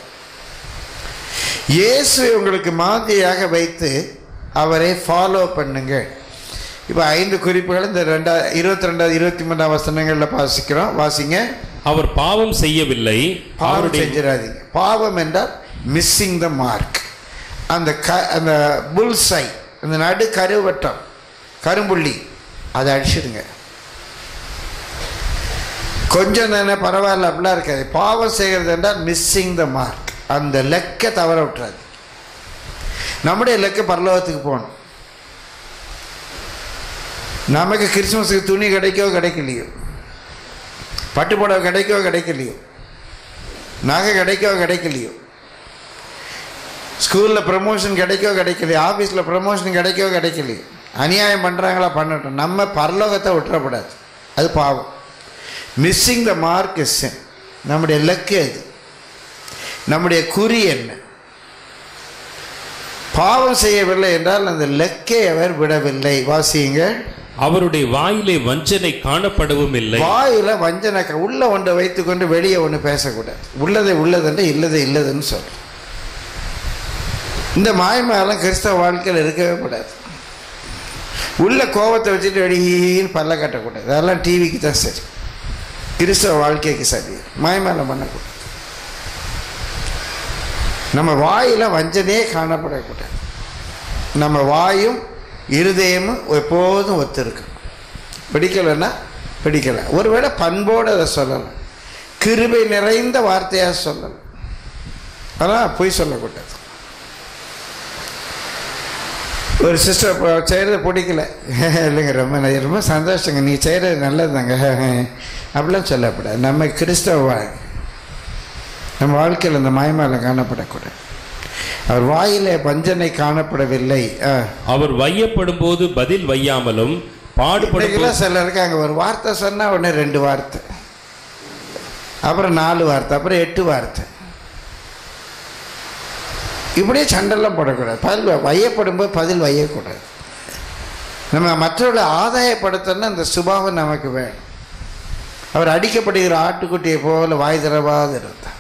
A: இயேசுவை உங்களுக்கு மாதிரியாக வைத்து அவரை ஃபாலோ பண்ணுங்கள் இப்போ ஐந்து குறிப்புகள் இந்த ரெண்டா இருபத்தி ரெண்டாவது இருபத்தி மூணாம் வசனங்களில் வாசிக்கிறோம் வாசிங்க
B: அவர் பாவம் செய்யவில்லை
A: பாவம்
B: அவருடைய
A: செஞ்சிடாதீங்க பாவம் என்றால் மிஸ்ஸிங் த மார்க் அந்த க அந்த புல்சை அந்த நடு கருவட்டம் கரும்புள்ளி அதை அடிச்சிடுங்க கொஞ்சம் தானே பரவாயில்ல அப்படிலாம் இருக்காது பாவம் செய்கிறது என்றால் மிஸ்ஸிங் த மார்க் அந்த லெக்கை தவற விட்டுறாது நம்முடைய லெக்கு பரலோகத்துக்கு போகணும் நமக்கு கிறிஸ்மஸுக்கு துணி கிடைக்கோ கிடைக்கலையோ பட்டு புடவை கிடைக்கோ கிடைக்கலையோ நகை கிடைக்கோ கிடைக்கலையோ ஸ்கூலில் ப்ரமோஷன் கிடைக்கோ கிடைக்கலையோ ஆஃபீஸில் ப்ரமோஷன் கிடைக்கோ கிடைக்கலையோ அநியாயம் பண்ணுறாங்களா பண்ணட்டும் நம்ம பரலோகத்தை விட்டுறக்கூடாது அது பாவம் மிஸ்ஸிங் த மார்க் இஸ் நம்முடைய லக்கு அது நம்முடைய குறி என்ன பாவம் செய்யவில்லை என்றால் அந்த லக்கை அவர் விடவில்லை வாசியுங்க
B: அவருடைய வாயிலே வஞ்சனை காணப்படவும் இல்லை
A: வாயில வஞ்சனை க- உள்ள ஒன்றை வைத்துக்கொண்டு வெளியே ஒன்று பேசக்கூடாது உள்ளதை உள்ளதென்று இல்லதை இல்லதுன்னு சொல்றோம் இந்த மாய்மாலாம் கிறிஸ்தவ வாழ்க்கையில் இருக்கவே கூடாது உள்ள கோபத்தை வச்சுட்டு வெளியின்னு பல்ல கட்டக்கூடாது அதெல்லாம் டிவிக்கு தான் சரி கிறிஸ்தவ வாழ்க்கைக்கு சரி மாய்மாலம் பண்ணக்கூடாது நம்ம வாயில வஞ்சனையே காணப்படக்கூடாது நம்ம வாயும் இருதயமும் எப்போதும் ஒத்திருக்கும் பிடிக்கலைன்னா பிடிக்கல ஒருவேளை பண்போடு அதை சொல்லலாம் கிருபை நிறைந்த வார்த்தையாக சொல்லலாம் ஆனால் பொய் சொல்லக்கூடாது ஒரு சிஸ்டர் இப்போ செய்கிறது பிடிக்கல இல்லைங்க ரொம்ப ந- ரொம்ப சந்தோஷங்க நீ செய்கிறது நல்லதுதாங்க அப்படிலாம் சொல்லக்கூடாது நம்ம கிறிஸ்தவ வாழ் நம்ம வாழ்க்கையில் இந்த மாய்மாலம் காணப்படக்கூடாது அவர் வாயிலே வஞ்சனை காணப்படவில்லை ஆ
B: அவர் வையப்படும் போது பதில் வையாமலும் பாடுபடும்
A: இன்னைக்கெல்லாம் சிலர் இருக்காங்க ஒரு வார்த்தை சொன்னால் உடனே ரெண்டு வார்த்தை அப்புறம் நாலு வார்த்தை அப்புறம் எட்டு வார்த்தை இப்படியே சண்டெல்லாம் போடக்கூடாது பதில் வையப்படும் போது பதில் வையக்கூடாது நம்ம மற்றவர்களை ஆதாயப்படுத்தணும்னா அந்த சுபாவம் நமக்கு வேணும் அவர் அடிக்கப்படுகிற ஆட்டுக்குட்டியை போல வாய் திறவாது இருந்தார்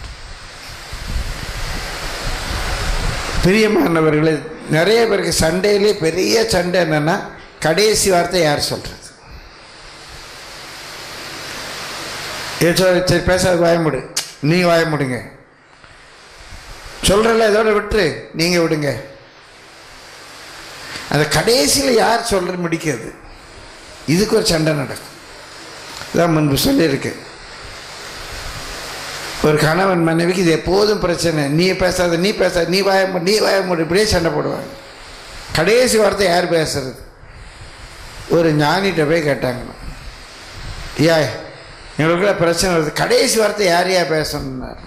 A: பிரியமானவர்களே நிறைய பேருக்கு சண்டையிலே பெரிய சண்டை என்னன்னா கடைசி வார்த்தை யார் சொல்றது ஏ சொல் சரி பேசாத வாயமுடு நீ வாயமுடுங்க சொல்றல இதோட விட்டுரு நீங்க விடுங்க அந்த கடைசியில் யார் சொல்ற முடிக்கிறது இதுக்கு ஒரு சண்டை நடக்கும் இதான் முன்பு சொல்லியிருக்கு ஒரு கணவன் மனைவிக்கு இது எப்போதும் பிரச்சனை நீ பேசாத நீ பேசாத நீ வாய மூடு, நீ வாய மூடு இப்படியே சண்டை போடுவாங்க கடைசி வார்த்தை யார் பேசுறது ஒரு ஞானிகிட்ட போய் கேட்டாங்க ஐயா எங்களுக்குள்ள பிரச்சனை வருது கடைசி வார்த்தை யார் யா பேசணும்னார்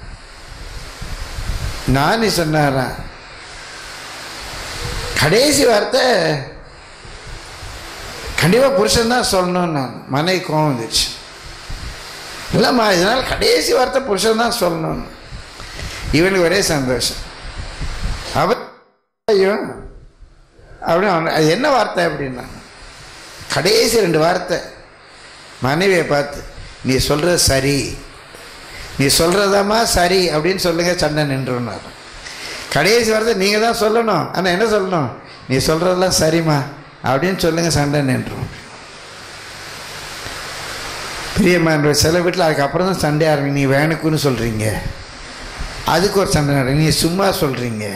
A: ஞானி சொன்னாரா கடைசி வார்த்தை கண்டிப்பாக புருஷன் தான் சொல்லணும்னு நான் மனைவி கோவம் வந்துச்சு இல்லைம்மா இதனால் கடைசி வார்த்தை புருஷன் தான் சொல்லணும்னு இவனுக்கு ஒரே சந்தோஷம் அவர் ஐயோ அப்படின்னு அவன் அது என்ன வார்த்தை அப்படின்னா கடைசி ரெண்டு வார்த்தை மனைவியை பார்த்து நீ சொல்கிறது சரி நீ சொல்கிறதாம்மா சரி அப்படின்னு சொல்லுங்க சண்டை நின்றுனார் கடைசி வார்த்தை நீங்கள் தான் சொல்லணும் ஆனால் என்ன சொல்லணும் நீ சொல்கிறதெல்லாம் சரிம்மா அப்படின்னு சொல்லுங்க சண்டை நின்றும் பிரியமான சில வீட்டில் அதுக்கப்புறம் தான் சண்டை ஆரம்பிங்க நீ வேணுக்குன்னு சொல்கிறீங்க அதுக்கு ஒரு சண்டை நடக்கும் நீ சும்மா சொல்கிறீங்க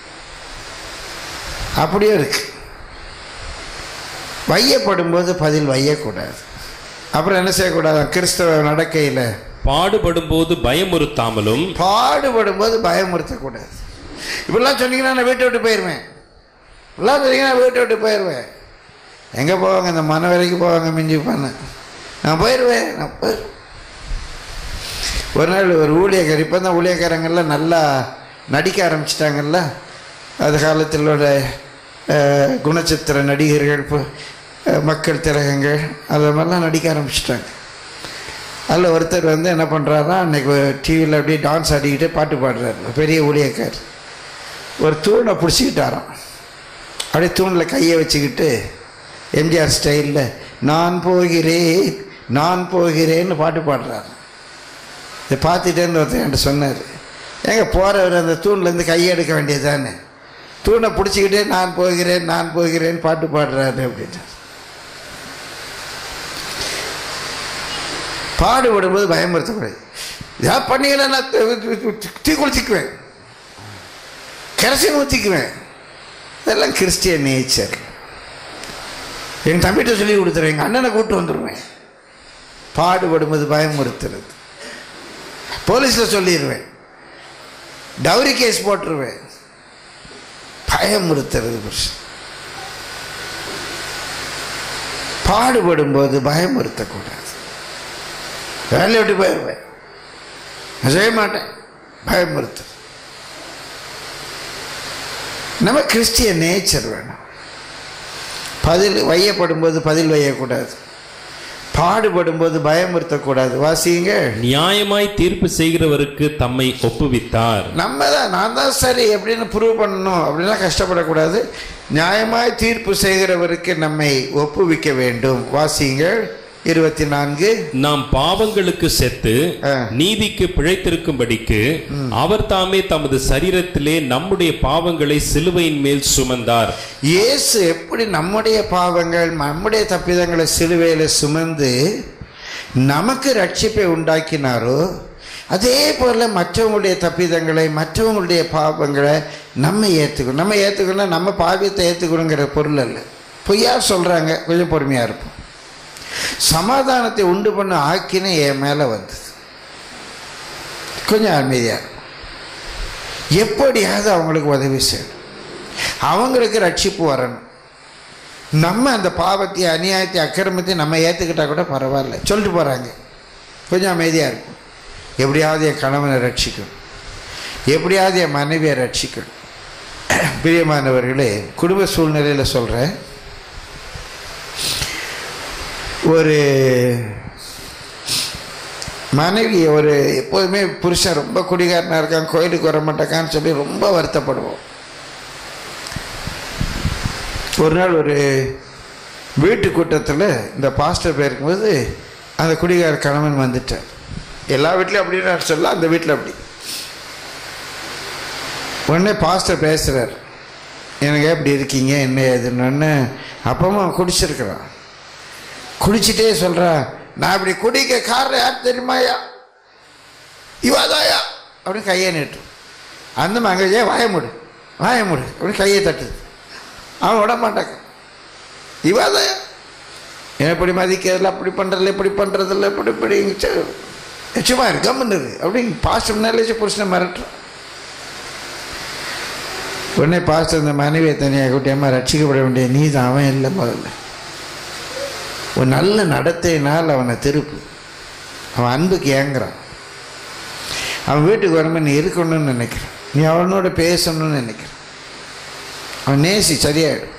A: அப்படியே இருக்கு வையப்படும்போது பதில் வையக்கூடாது அப்புறம் என்ன செய்யக்கூடாது கிறிஸ்தவ நடக்கையில்
B: பாடுபடும் போது பயமுறுத்தாமலும்
A: பாடுபடும்போது பயமுறுத்தக்கூடாது இப்படிலாம் சொன்னீங்கன்னா நான் வீட்டை விட்டு போயிடுவேன் இப்படிலாம் சொன்னீங்கன்னா வீட்டை விட்டு போயிடுவேன் எங்கே போவாங்க இந்த மன வரைக்கும் போவாங்க மிஞ்சி பண்ண நான் போயிடுவேன் நான் போயிடுவேன் ஒரு நாள் ஒரு ஊழியக்கார் இப்போ தான் ஊழியக்காரங்கள்லாம் நல்லா நடிக்க ஆரம்பிச்சிட்டாங்கல்ல அது காலத்தில் உள்ள அஹ், குணச்சித்திர நடிகர்கள் இப்போ அஹ், மக்கள் திலகங்கள் அது மாதிரிலாம் நடிக்க ஆரம்பிச்சிட்டாங்க அதில் ஒருத்தர் வந்து என்ன பண்ணுறாருன்னா அன்றைக்கி டிவியில் அப்படியே டான்ஸ் ஆடிக்கிட்டே பாட்டு பாடுறாரு பெரிய ஊழியக்கார் ஒரு தூணை பிடிச்சிக்கிட்டாராம் அப்படியே தூணில் கையை வச்சுக்கிட்டு எம்ஜிஆர் ஸ்டைலில் நான் போகிறேன் நான் போகிறேன்னு பாட்டு பாடுறாரு இதை பார்த்துட்டேன்னு ஒருத்தர் என்கிட்ட சொன்னார் ஏங்க போகிறவர் அந்த தூண்லேருந்து கையை எடுக்க வேண்டியது தானே தூணை பிடிச்சிக்கிட்டே நான் போகிறேன் நான் போகிறேன் பாட்டு பாடுறாரு அப்படின்னு பாடுபடும்போது பயமுறுத்தக்கூடாது ஏதாவது பண்ணீங்கன்னா நான் தீ- தீ குளிச்சிக்குவேன் கரசின் ஊற்றிக்குவேன் இதெல்லாம் கிறிஸ்டியன் நேச்சர் எங்கள் தம்பிகிட்ட சொல்லி கொடுத்துருவேன் எங்கள் அண்ணனை கூப்பிட்டு வந்துடுவேன் பாடுபடும்போது பயமுறுத்துறது போலீஸில் சொல்லிடுவேன் டவுரி கேஸ் போட்டுருவேன் பயமுறுத்துறது புருஷன் பாடுபடும்போது பயமுறுத்தக்கூடாது வேலையை விட்டு போயிடுவேன் நான் செய்ய மாட்டேன் பயமுறுத்து நம்ம கிறிஸ்டிய நேச்சர் வேணும் பதில் வையப்படும்போது பதில் வையக்கூடாது பாடுபடும்போது பயமுறுத்தக்கூடாது வாசிங்க
B: நியாயமாய் தீர்ப்பு செய்கிறவருக்கு தம்மை ஒப்புவித்தார்
A: நம்ம தான் நான் தான் சரி அப்படின்னு ப்ரூவ் பண்ணணும் அப்படின்லாம் கஷ்டப்படக்கூடாது நியாயமாய் தீர்ப்பு செய்கிறவருக்கு நம்மை ஒப்புவிக்க வேண்டும் வாசிங்கள் இருபத்தி நான்கு
B: நாம் பாவங்களுக்கு செத்து
A: ஆ.
B: நீதிக்கு பிழைத்திருக்கும்படிக்கு அவர் தாமே தமது சரீரத்திலே நம்முடைய பாவங்களை சிலுவையின் மேல் சுமந்தார்
A: இயேசு எப்படி நம்முடைய பாவங்கள் நம்முடைய தப்பிதங்களை சிலுவையில் சுமந்து நமக்கு ரட்சிப்பை உண்டாக்கினாரோ அதே போல் மற்றவங்களுடைய தப்பிதங்களை மற்றவங்களுடைய பாவங்களை நம்ம ஏற்றுக்கணும் நம்ம ஏற்றுக்கணும் நம்ம பாவியத்தை ஏற்றுக்கணுங்கிற பொருள் அல்ல பொய்யா சொல்கிறாங்க கொஞ்சம் பொறுமையாக இருப்போம் சமாதானத்தை உண்டு பண்ண ஆக்கினே என் மேலே வந்தது கொஞ்சம் அமைதியாக இருக்கும் எப்படியாவது அவங்களுக்கு உதவி செய்யணும் அவங்களுக்கு ரட்சிப்பு வரணும் நம்ம அந்த பாவத்தை அநியாயத்தை அக்கிரமத்தை நம்ம ஏற்றுக்கிட்டா கூட பரவாயில்ல சொல்லிட்டு போகிறாங்க கொஞ்சம் அமைதியாக இருக்கும் எப்படியாவது என் கணவனை ரட்சிக்கணும் எப்படியாவது என் மனைவியை ரட்சிக்கணும் பிரியமானவர்களே குடும்ப சூழ்நிலையில் சொல்கிறேன் ஒரு மனைவி ஒரு எப்போதுமே புருஷன் ரொம்ப குடிகாரனாக இருக்கான் கோயிலுக்கு வர மாட்டேக்கான்னு சொல்லி ரொம்ப வருத்தப்படுவோம் ஒரு நாள் ஒரு வீட்டு கூட்டத்தில் இந்த பாஸ்டர் போயிருக்கும்போது அந்த குடிகார கணவன் வந்துட்டார் எல்லா வீட்லையும் அப்படின்னு நான் சொல்ல அந்த வீட்டில் அப்படி உடனே பாஸ்டர் பேசுகிறார் எனக்கு எப்படி இருக்கீங்க என்ன ஏதுன்னு அப்பமா குடிச்சிருக்கிறான் குடிச்சிட்டே சொல்கிறா நான் இப்படி குடிக்க காரணம் யார் தெரியுமாயா இவாதாயா அப்படின்னு கையை நீட்டும் அந்த மங்கஜே வாய மூடு வாய மூடு அப்படின்னு கையை தட்டுது அவன் விட மாட்டாங்க இவாதாயா ஏன் இப்படி மதிக்கிறதில்ல அப்படி பண்ணுறதில்ல இப்படி பண்ணுறதில்ல இப்படி இப்படி சு- சும்மா இரு கம்முன்னு இரு அப்படின்னு பாஸ்டர் முன்னாலே புருஷனை மிரட்டுறான் உடனே பாஸ்டர் இந்த மனைவியை தனியாக கூட்டியம்மா ரட்சிக்கப்பட வேண்டிய நீ தான் அவன் இல்லை முதல்ல ஒரு நல்ல நடத்தையினால் அவனை திருப்பு அவன் அன்புக்கு ஏங்குறான் அவன் வீட்டுக்கு வரும்போது நீ இருக்கணும்னு நினைக்கிறான் நீ அவனோட பேசணும்னு நினைக்கிறான் அவன் நேசி சரியாயிடும்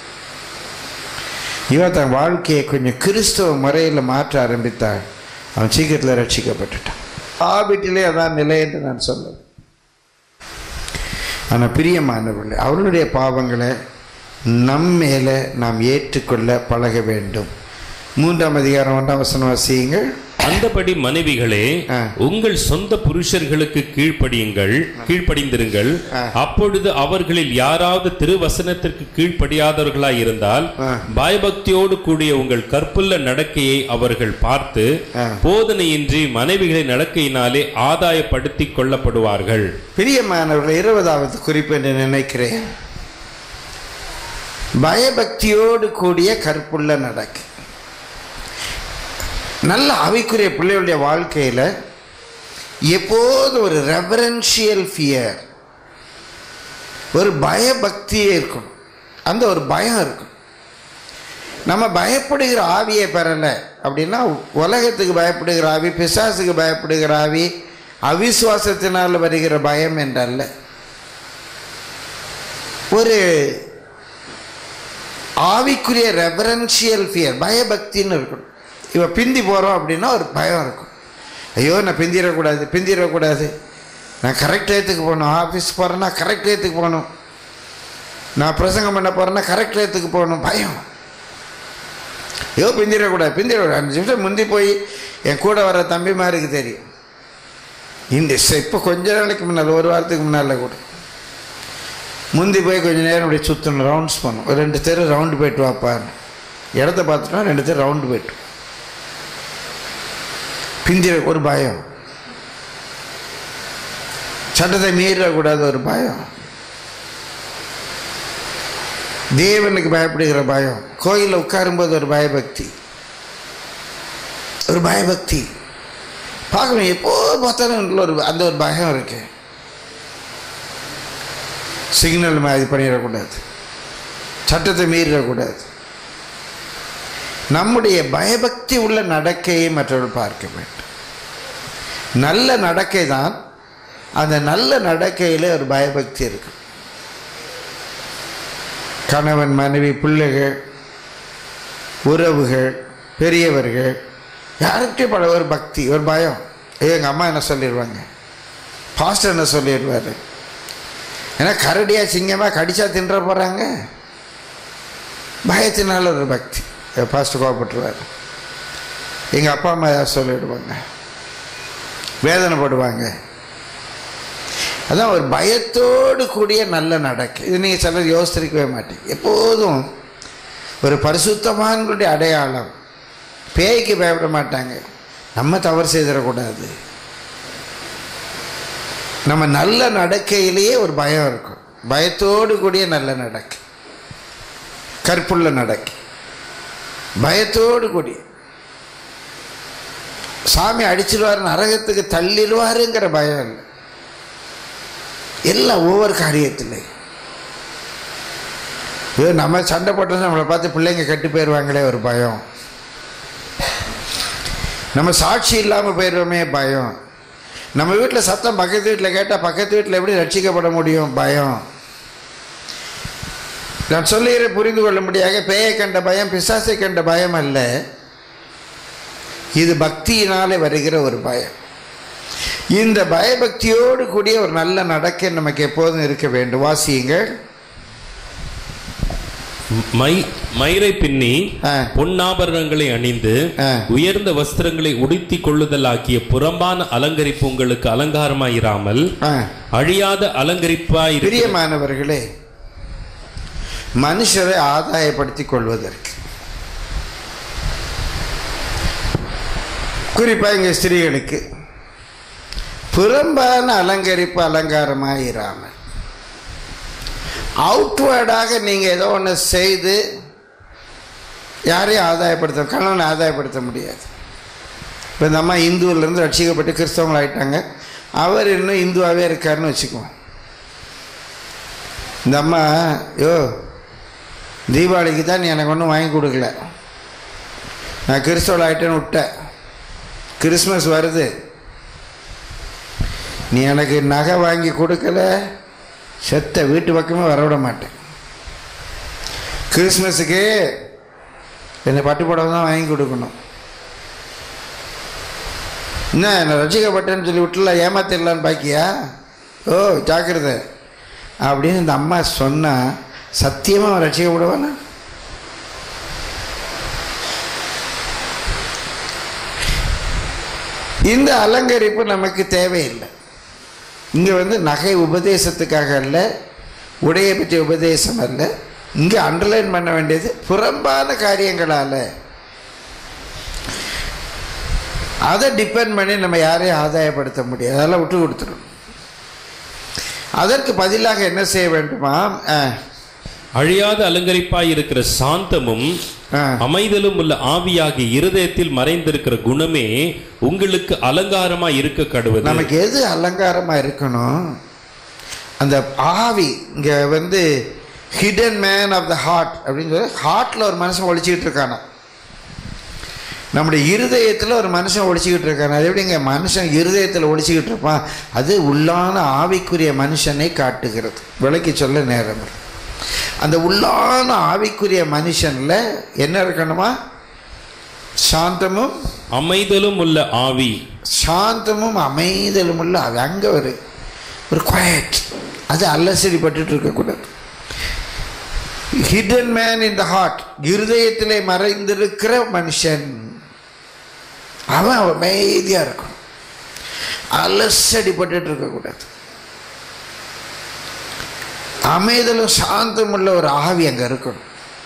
A: இவன் தன் வாழ்க்கையை கொஞ்சம் கிறிஸ்தவ முறையில் மாற்ற ஆரம்பித்தாள் அவன் சீக்கிரத்தில் ரட்சிக்கப்பட்டுட்டான் ஆபிட்டிலே அதான் நிலை என்று நான் சொல்லுவேன் ஆனால் பிரியமானவர்களே அவர்களுடைய பாவங்களை நம் மேலே நாம் ஏற்றுக்கொள்ள பழக வேண்டும் மூன்றாம் அதிகாரம் ஒன்றாம் வசனம் வாசியுங்கள்
B: அந்தபடி மனைவிகளே
A: ஆ.
B: உங்கள் சொந்த புருஷர்களுக்கு கீழ்ப்படியுங்கள் கீழ்ப்படிந்திருங்கள் அப்பொழுது அவர்களில் யாராவது திருவசனத்திற்கு கீழ்ப்படியாதவர்களாய் இருந்தால்
A: ஆ.
B: பயபக்தியோடு கூடிய உங்கள் கற்புள்ள நடக்கையை அவர்கள் பார்த்து
A: ஆ.
B: போதனையின்றி மனைவிகளின் நடக்கையினாலே ஆதாயப்படுத்திக் கொள்ளப்படுவார்கள்
A: பிரியமானவர்கள் இருபதாவது குறிப்பு என்று நினைக்கிறேன் பயபக்தியோடு கூடிய கற்புள்ள நடக்கு நல்ல ஆவிக்குரிய பிள்ளைகளுடைய வாழ்க்கையில் எப்போதும் ஒரு ரெவரன்ஷியல் ஃபியர் ஒரு பயபக்தியே இருக்கணும் அந்த ஒரு பயம் இருக்கும் நம்ம பயப்படுகிற ஆவியை பெறலை அப்படின்னா உலகத்துக்கு பயப்படுகிற ஆவி பிசாசுக்கு பயப்படுகிற ஆவி அவிசுவாசத்தினால் வருகிற பயம் என்றல்ல ஒரு ஆவிக்குரிய ரெவரன்ஷியல் ஃபியர் பயபக்தின்னு இருக்கணும் இவ பிந்தி போகிறோம் அப்படின்னா ஒரு பயம் இருக்கும் ஐயோ நான் பிந்திடக்கூடாது பிந்திடக்கூடாது நான் கரெக்ட் டயத்துக்கு போகணும் ஆஃபீஸ் போகிறேன்னா கரெக்ட் டயத்துக்கு போகணும் நான் பிரசங்கம் பண்ண போகிறேன்னா கரெக்ட் டயத்துக்கு போகணும் பயம் ஐயோ பிந்திடக்கூடாது பிந்திடக்கூடாது அஞ்சு நிமிஷம் முந்தி போய் என் கூட வர தம்பிமாருக்கு தெரியும் இந்த இப்போ கொஞ்ச நாளைக்கு முன்னால் ஒரு வாரத்துக்கு முன்னால் கூட முந்தி போய் கொஞ்ச நேரம் இப்படி சுற்றணும் ரவுண்ட்ஸ் பண்ணும் ஒரு ரெண்டு தெரு ரவுண்டு போயிட்டு வாப்பான்னு இடத்த பார்த்துட்டோம் ரெண்டு தெரு ரவுண்டு போயிட்டு பிந்திர ஒரு பயம் சட்டத்தை மீறக்கூடாது ஒரு பயம் தேவனுக்கு பயப்படுகிற பயம் கோயிலில் உட்காரும்போது ஒரு பயபக்தி ஒரு பயபக்தி பார்க்கணும் எப்போது பார்த்தாலும் உள்ள ஒரு அந்த ஒரு பயம் இருக்கு சிக்னல் மாதிரி பண்ணிடக்கூடாது சட்டத்தை மீறிடக்கூடாது நம்முடைய பயபக்தி உள்ள நடக்கையை மற்றவர்கள் பார்க்க வேண்டும் நல்ல நடக்கை தான் அந்த நல்ல நடக்கையில் ஒரு பயபக்தி இருக்கு கணவன் மனைவி பிள்ளைகள் உறவுகள் பெரியவர்கள் யாருக்கிட்டே பட ஒரு பக்தி ஒரு பயம் ஐயோ எங்கள் அம்மா என்ன சொல்லிடுவாங்க பாஸ்டர் என்ன சொல்லிடுவார் ஏன்னா கரடியாக சிங்கமாக கடிச்சா தின்ற போகிறாங்க பயத்தினால ஒரு பக்தி பாஸ்டர் கோவப்பட்டுருவார் எங்கள் அப்பா அம்மா ஏதாவது சொல்லிடுவாங்க வேதனைப்படுவாங்க அதான் ஒரு பயத்தோடு கூடிய நல்ல நடக்கு இது நீங்கள் சிலர் யோசிச்சிருக்கவே மாட்டீங்க எப்போதும் ஒரு பரிசுத்தமான்களுடைய அடையாளம் பேய்க்கு பயப்பட மாட்டாங்க நம்ம தவறு செய்திடக்கூடாது நம்ம நல்ல நடக்கையிலேயே ஒரு பயம் இருக்கும் பயத்தோடு கூடிய நல்ல நடக்கை கற்புள்ள நடக்கை பயத்தோடு கூடிய சாமி அடிச்சிடுவார் நரகத்துக்கு தள்ளிடுவாருங்கிற பயம் இல்லை எல்லாம் ஒவ்வொரு காரியத்திலையும் ஐயோ நம்ம சண்டை போட்டோம் நம்மளை பார்த்து பிள்ளைங்க கெட்டு போயிடுவாங்களே ஒரு பயம் நம்ம சாட்சி இல்லாமல் போயிடுவோமே பயம் நம்ம வீட்டில் சத்தம் பக்கத்து வீட்டில் கேட்டால் பக்கத்து வீட்டில் எப்படி ரட்சிக்கப்பட முடியும் பயம் நான் சொல்லுகிறேன் புரிந்து கொள்ளும்படியாக பேயை கண்ட பயம் பிசாசை கண்ட பயம் அல்ல இது பக்தியினாலே வருகிற ஒரு பயம் இந்த பயபக்தியோடு கூடிய ஒரு நல்ல நடக்கை நமக்கு எப்போதும் இருக்க வேண்டும் வாசியுங்கள்
B: மை மயிரை பின்னி
A: ஆ.
B: பொன்னாபரணங்களை அணிந்து
A: ஆ.
B: உயர்ந்த வஸ்திரங்களை உடுத்திக் கொள்ளுதலாகிய புறம்பான அலங்கரிப்பு உங்களுக்கு அலங்காரமாயிராமல்
A: ஆ
B: அழியாத அலங்கரிப்பாய் இரு-
A: பிரியமானவர்களே மனுஷரை ஆதாயப்படுத்திக் கொள்வதற்கு குறிப்பாக இங்கே ஸ்திரீகளுக்கு புறம்பான அலங்கரிப்பு அலங்காரமாக இராமல் அவுட்வேர்டாக நீங்கள் ஏதோ ஒன்று செய்து யாரையும் ஆதாயப்படுத்த கணவனை ஆதாயப்படுத்த முடியாது இப்போ இந்த அம்மா இந்துவிலேருந்து ரட்சிக்கப்பட்டு கிறிஸ்தவங்களாயிட்டாங்க அவர் இன்னும் இந்துவாகவே இருக்காருன்னு வச்சுக்குவோம் இந்த அம்மா யோ தீபாவளிக்கு தான் நீ எனக்கு ஒன்றும் வாங்கி கொடுக்கல நான் கிறிஸ்தவள் ஆகிட்டேன்னு விட்டேன் கிறிஸ்மஸ் வருது நீ எனக்கு நகை வாங்கி கொடுக்கல செத்த வீட்டு பக்கமே வரவிட மாட்டேன் கிறிஸ்மஸுக்கு என்னை பட்டு புடவை தான் வாங்கி கொடுக்கணும் என்ன நான் ரசிக்கப்பட்டேன்னு சொல்லி விட்டுல ஏமாத்திடலான்னு பாக்கியா ஓ ஜாக்கிரதை அப்படின்னு இந்த அம்மா சொன்னால் சத்தியமாக அவன் ரசிக்கப்படுவானா இந்த அலங்கரிப்பு நமக்கு தேவையில்லை இங்கே வந்து நகை உபதேசத்துக்காக அல்ல உடைய பற்றிய உபதேசம் அல்ல இங்கே அண்டர்லைன் பண்ண வேண்டியது புறம்பான காரியங்களால் அதை டிபெண்ட் பண்ணி நம்ம யாரையும் ஆதாயப்படுத்த முடியாது அதெல்லாம் விட்டு கொடுத்துரும் அதற்கு பதிலாக என்ன செய்ய வேண்டுமா ஆ,
B: அழியாத அலங்கரிப்பாய் இருக்கிற சாந்தமும்
A: ஆ.
B: அமைதலும் உள்ள ஆவியாகிய இருதயத்தில் மறைந்திருக்கிற குணமே உங்களுக்கு அலங்காரமா இருக்க கடுவது
A: நமக்கு எது அலங்காரமாக இருக்கணும் அந்த ஆவி இங்கே வந்து hidden man of the heart அப்படின்னு சொல்லி ஹார்ட்டில் ஒரு மனுஷன் ஒழிச்சிக்கிட்டு இருக்கானா நம்முடைய இருதயத்தில் ஒரு மனுஷன் ஒழிச்சிக்கிட்டு இருக்கான் அது எப்படிங்க மனுஷன் இருதயத்தில் ஒழிச்சிக்கிட்டு இருப்பான் அது உள்ளான ஆவிக்குரிய மனுஷனை காட்டுகிறது விளக்கி சொல்ல நேரம் இல்லை. அந்த உள்ளான ஆவிக்குரிய மனுஷனில் என்ன இருக்கணுமா சாந்தமும்
B: அமைதலும் உள்ள ஆவி
A: சாந்தமும் அமைதலும் உள்ள ஆவி அங்கே ஒரு ஒரு குவாய்ட் அது அல்லசடி பட்டுட்டு இருக்கக்கூடாது hidden man in the heart இருதயத்திலே மறைந்திருக்கிற மனுஷன் அவன் அமைதியாக இருக்கணும் அலசடி பட்டுட்டு இருக்கக்கூடாது அமைதலும் சாந்தம் உள்ள ஒரு ஆவி அங்கே இருக்கணும்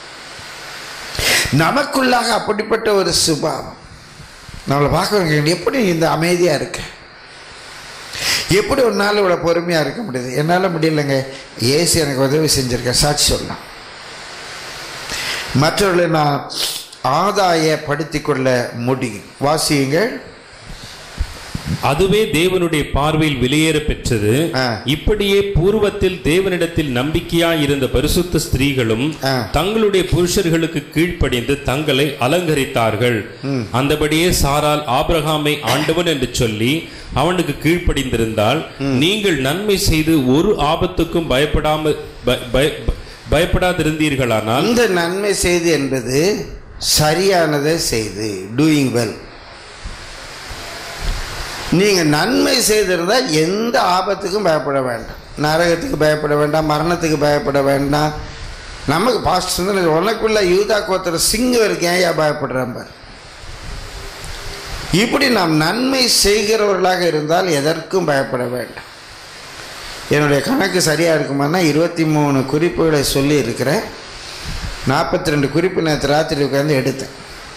A: நமக்குள்ளாக அப்படிப்பட்ட ஒரு சுபாவம் நம்மளை பார்க்குறவங்க எப்படி இந்த அமைதியாக இருக்க எப்படி ஒரு நாள் இவ்வளோ பொறுமையாக இருக்க முடியுது என்னால் முடியலைங்க ஏசு எனக்கு உதவி செஞ்சுருக்கேன் சாட்சி சொல்லலாம் மற்றவர்களை நான் ஆதாயப்படுத்திக் கொள்ள முடியும் வாசியுங்கள்
B: அதுவே தேவனுடைய பார்வையில் வெளியேற பெற்றது
A: ஆ.
B: இப்படியே பூர்வத்தில் தேவனிடத்தில் நம்பிக்கையாய் இருந்த பரிசுத்த ஸ்திரீகளும்
A: ஆ.
B: தங்களுடைய புருஷர்களுக்கு கீழ்ப்படிந்து தங்களை அலங்கரித்தார்கள் அந்தபடியே சாரால் ஆபிரகாமை ஆண்டவன் என்று சொல்லி அவனுக்கு கீழ்ப்படிந்திருந்தால் நீங்கள் நன்மை செய்து ஒரு ஆபத்துக்கும் பயப்படாம பய- பய- பயப்படாதிருந்தீர்களானால்
A: அந்த நன்மை செய்து என்பது சரியானதை செய்து டூயிங் வெல் நீங்க நன்மை செய்திருந்தால் எந்த ஆபத்துக்கும் பயப்பட வேண்டாம் நரகத்துக்கு பயப்பட வேண்டாம் மரணத்துக்கு பயப்பட வேண்டாம் நமக்கு பாஸ்ட் வந்து உனக்குள்ள யூதா கோத்திர சிங்கம் இருக்கேன் ஏன் பயப்படுறேன் பாரு இப்படி நாம் நன்மை செய்கிறவர்களாக இருந்தால் எதற்கும் பயப்பட வேண்டாம் என்னுடைய கணக்கு சரியாக இருக்குமானா இருபத்தி மூணு குறிப்புகளை சொல்லி இருக்கிறேன் நாற்பத்தி ரெண்டு குறிப்பு நேற்று ராத்திரி உட்காந்து எடுத்தேன்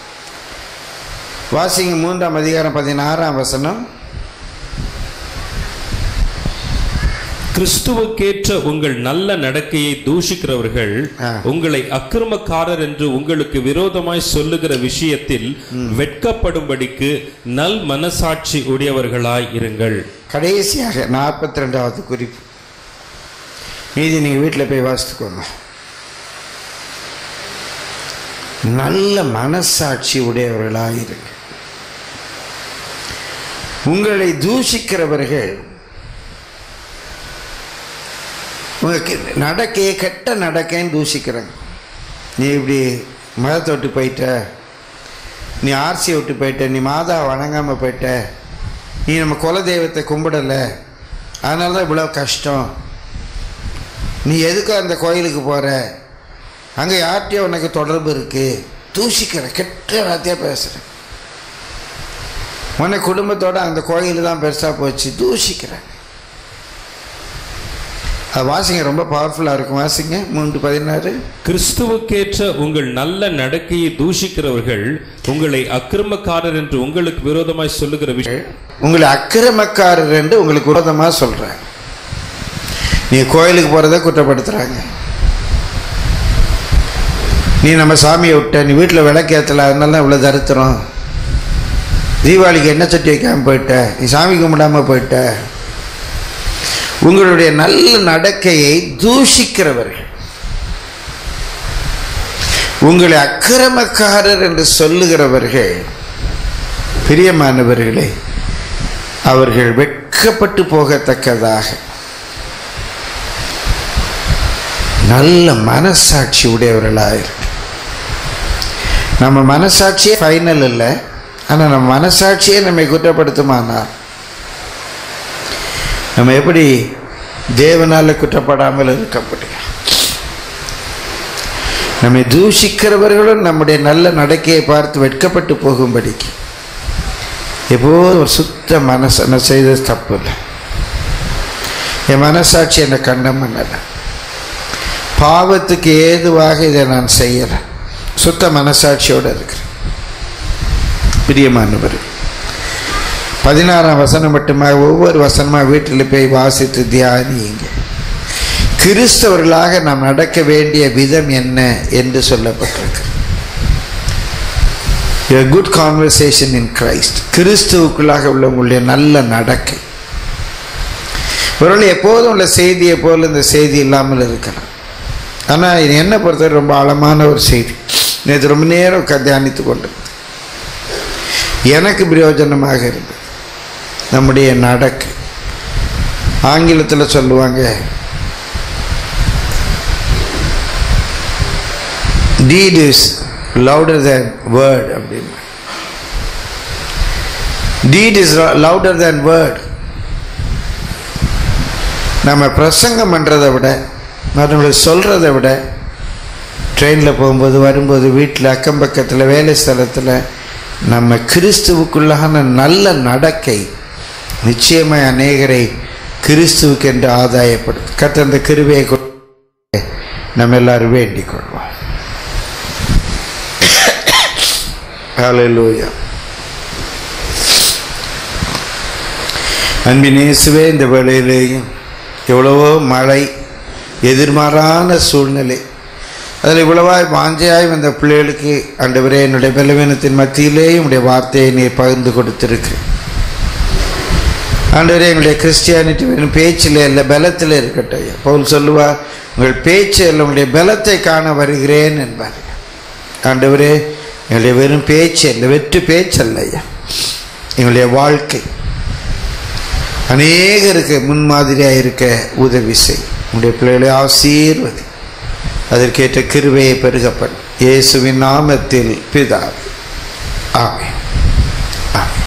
A: வாசிங்க மூன்றாம் அதிகாரம் பதினாறாம் வசனம்
B: கிறிஸ்துவுக்கேற்ற உங்கள் நல்ல நடக்கையை தூஷிக்கிறவர்கள்
A: ஆ.
B: உங்களை அக்கிரமக்காரர் என்று உங்களுக்கு விரோதமாய் சொல்லுகிற விஷயத்தில் வெட்கப்படும்படிக்கு நல் மனசாட்சி உடையவர்களாய் இருங்கள்
A: கடைசியாக நாற்பத்தி ரெண்டாவது குறிப்பு மீதி நீங்கள் வீட்டில் போய் வாசித்துக்கோங்க நல்ல மனசாட்சி உடையவர்களாக இருங்க உங்களை தூஷிக்கிறவர்கள் உங்களுக்கு நடக்கையை கெட்ட நடக்கைன்னு தூஷிக்கிறாங்க நீ இப்படி மதத்தை விட்டு போயிட்ட நீ ஆர்சியை விட்டு போயிட்ட நீ மாதா வணங்காமல் போயிட்ட நீ நம்ம குல தெய்வத்தை கும்பிடலை அதனால தான் இவ்வளோ கஷ்டம் நீ எதுக்கு அந்த கோயிலுக்கு போகிற அங்கே யார்கிட்டயோ உனக்கு தொடர்பு இருக்குது தூஷிக்கிற கெட்ட வார்த்தையாக பேசுகிறேன் உன்னை குடும்பத்தோட அந்த கோயில் தான் பெருசாக போச்சு தூஷிக்கிறேன் அது வாசிங்க ரொம்ப பவர்ஃபுல்லாக இருக்கும் வாசிங்க மூன்று பதினாறு
B: கிறிஸ்துவுக்கேற்ற உங்கள் நல்ல நடக்கையை தூஷிக்கிறவர்கள் உங்களை அக்கிரமக்காரர் என்று உங்களுக்கு விரோதமாய் சொல்லுகிற விஷயம்
A: உங்களை அக்கிரமக்காரர் என்று உங்களுக்கு விரோதமாக சொல்கிறேன் நீ கோயிலுக்கு போகிறத குற்றப்படுத்துகிறாங்க நீ நம்ம சாமியை விட்ட நீ வீட்டில் விளக்கேற்றல அதனால தான் இவ்வளோ தருத்திரம் தீபாவளிக்கு எண்ணெய் சட்டி வைக்காமல் போயிட்ட நீ சாமி கும்பிடாமல் போயிட்ட உங்களுடைய நல்ல நடக்கையை தூஷிக்கிறவர்கள் உங்களை அக்கிரமக்காரர் என்று சொல்லுகிறவர்கள் பிரியமானவர்களே அவர்கள் வெட்கப்பட்டு போகத்தக்கதாக நல்ல மனசாட்சி உடையவர்களாக இருக்கு நம்ம மனசாட்சியே ஃபைனல் இல்லை ஆனால் நம்ம மனசாட்சியே நம்மை குற்றப்படுத்துமானால் நம்ம எப்படி தேவனால் குற்றப்படாமல் இருக்க முடியும் நம்மை தூஷிக்கிறவர்களும் நம்முடைய நல்ல நடக்கையை பார்த்து வெட்கப்பட்டு போகும்படிக்கு எப்போதும் ஒரு சுத்த மனசு நான் செய்தது தப்பு இல்லை என் மனசாட்சி என்னை கண்டம் பண்ணலை பாவத்துக்கு ஏதுவாக இதை நான் செய்யலை சுத்த மனசாட்சியோடு இருக்கிறேன் பிரியமானவர் பதினாறாம் வசனம் மட்டுமாக ஒவ்வொரு வசனமாக வீட்டில் போய் வாசித்து தியானியுங்க கிறிஸ்தவர்களாக நாம் நடக்க வேண்டிய விதம் என்ன என்று சொல்லப்பட்டிருக்கு a good conversation in Christ கிறிஸ்துவுக்குள்ளாக உள்ள உங்களுடைய நல்ல நடக்கை ஒருவேளை எப்போதும் உள்ள செய்தியை போல் இந்த செய்தி இல்லாமல் இருக்கலாம் ஆனால் இது என்னை பொறுத்தவரை ரொம்ப ஆழமான ஒரு செய்தி நேற்று ரொம்ப நேரம் உட்கார்ந்து தியானித்து கொண்டிருந்தேன் எனக்கு பிரயோஜனமாக இருந்தது நம்முடைய நடக்கை ஆங்கிலத்தில் சொல்லுவாங்க deed is louder than word அப்படின்னு deed is louder than word நம்ம பிரசங்கம் பண்ணுறதை விட மற்றவங்களுக்கு சொல்கிறத விட ட்ரெயினில் போகும்போது வரும்போது வீட்டில் அக்கம் பக்கத்தில் வேலை ஸ்தலத்தில் நம்ம கிறிஸ்துவுக்குள்ளான நல்ல நடக்கை நிச்சயமாய் அநேகரை கிறிஸ்துவுக்கு என்று ஆதாயப்படும் கத்த அந்த கிருவையை கொண்டு நம்ம எல்லாரும் வேண்டிக் கொள்வோம் ஹalleluya அன்பின் இயேசுவே இந்த வேளையிலேயும் எவ்வளவோ மழை எதிர்மாறான சூழ்நிலை அதில் இவ்வளவாய் வாஞ்சையாய் வந்த பிள்ளைகளுக்கு ஆண்டவரே என்னுடைய பலவீனத்தின் மத்தியிலேயும் உடைய வார்த்தையை நீர் பகிர்ந்து கொடுத்திருக்கிறேன் ஆண்டவரே எங்களுடைய கிறிஸ்டியானிட்டி வெறும் பேச்சில் இல்லை பலத்தில் இருக்கட்டும் ஐயா பவுல் சொல்லுவா உங்கள் பேச்சு இல்லை உங்களுடைய பலத்தை காண வருகிறேன் என்பார் ஆண்டவரே எங்களுடைய வெறும் பேச்சு இல்லை வெற்று பேச்சு அல்ல ஐயா எங்களுடைய வாழ்க்கை அநேகருக்கு முன்மாதிரியாக இருக்க உதவி செய் உங்களுடைய பிள்ளைகளை ஆசீர்வதி அதற்கேற்ற கிருவையை பெருகப்படும் இயேசுவின் நாமத்தில் பிதா ஆமென் ஆமென்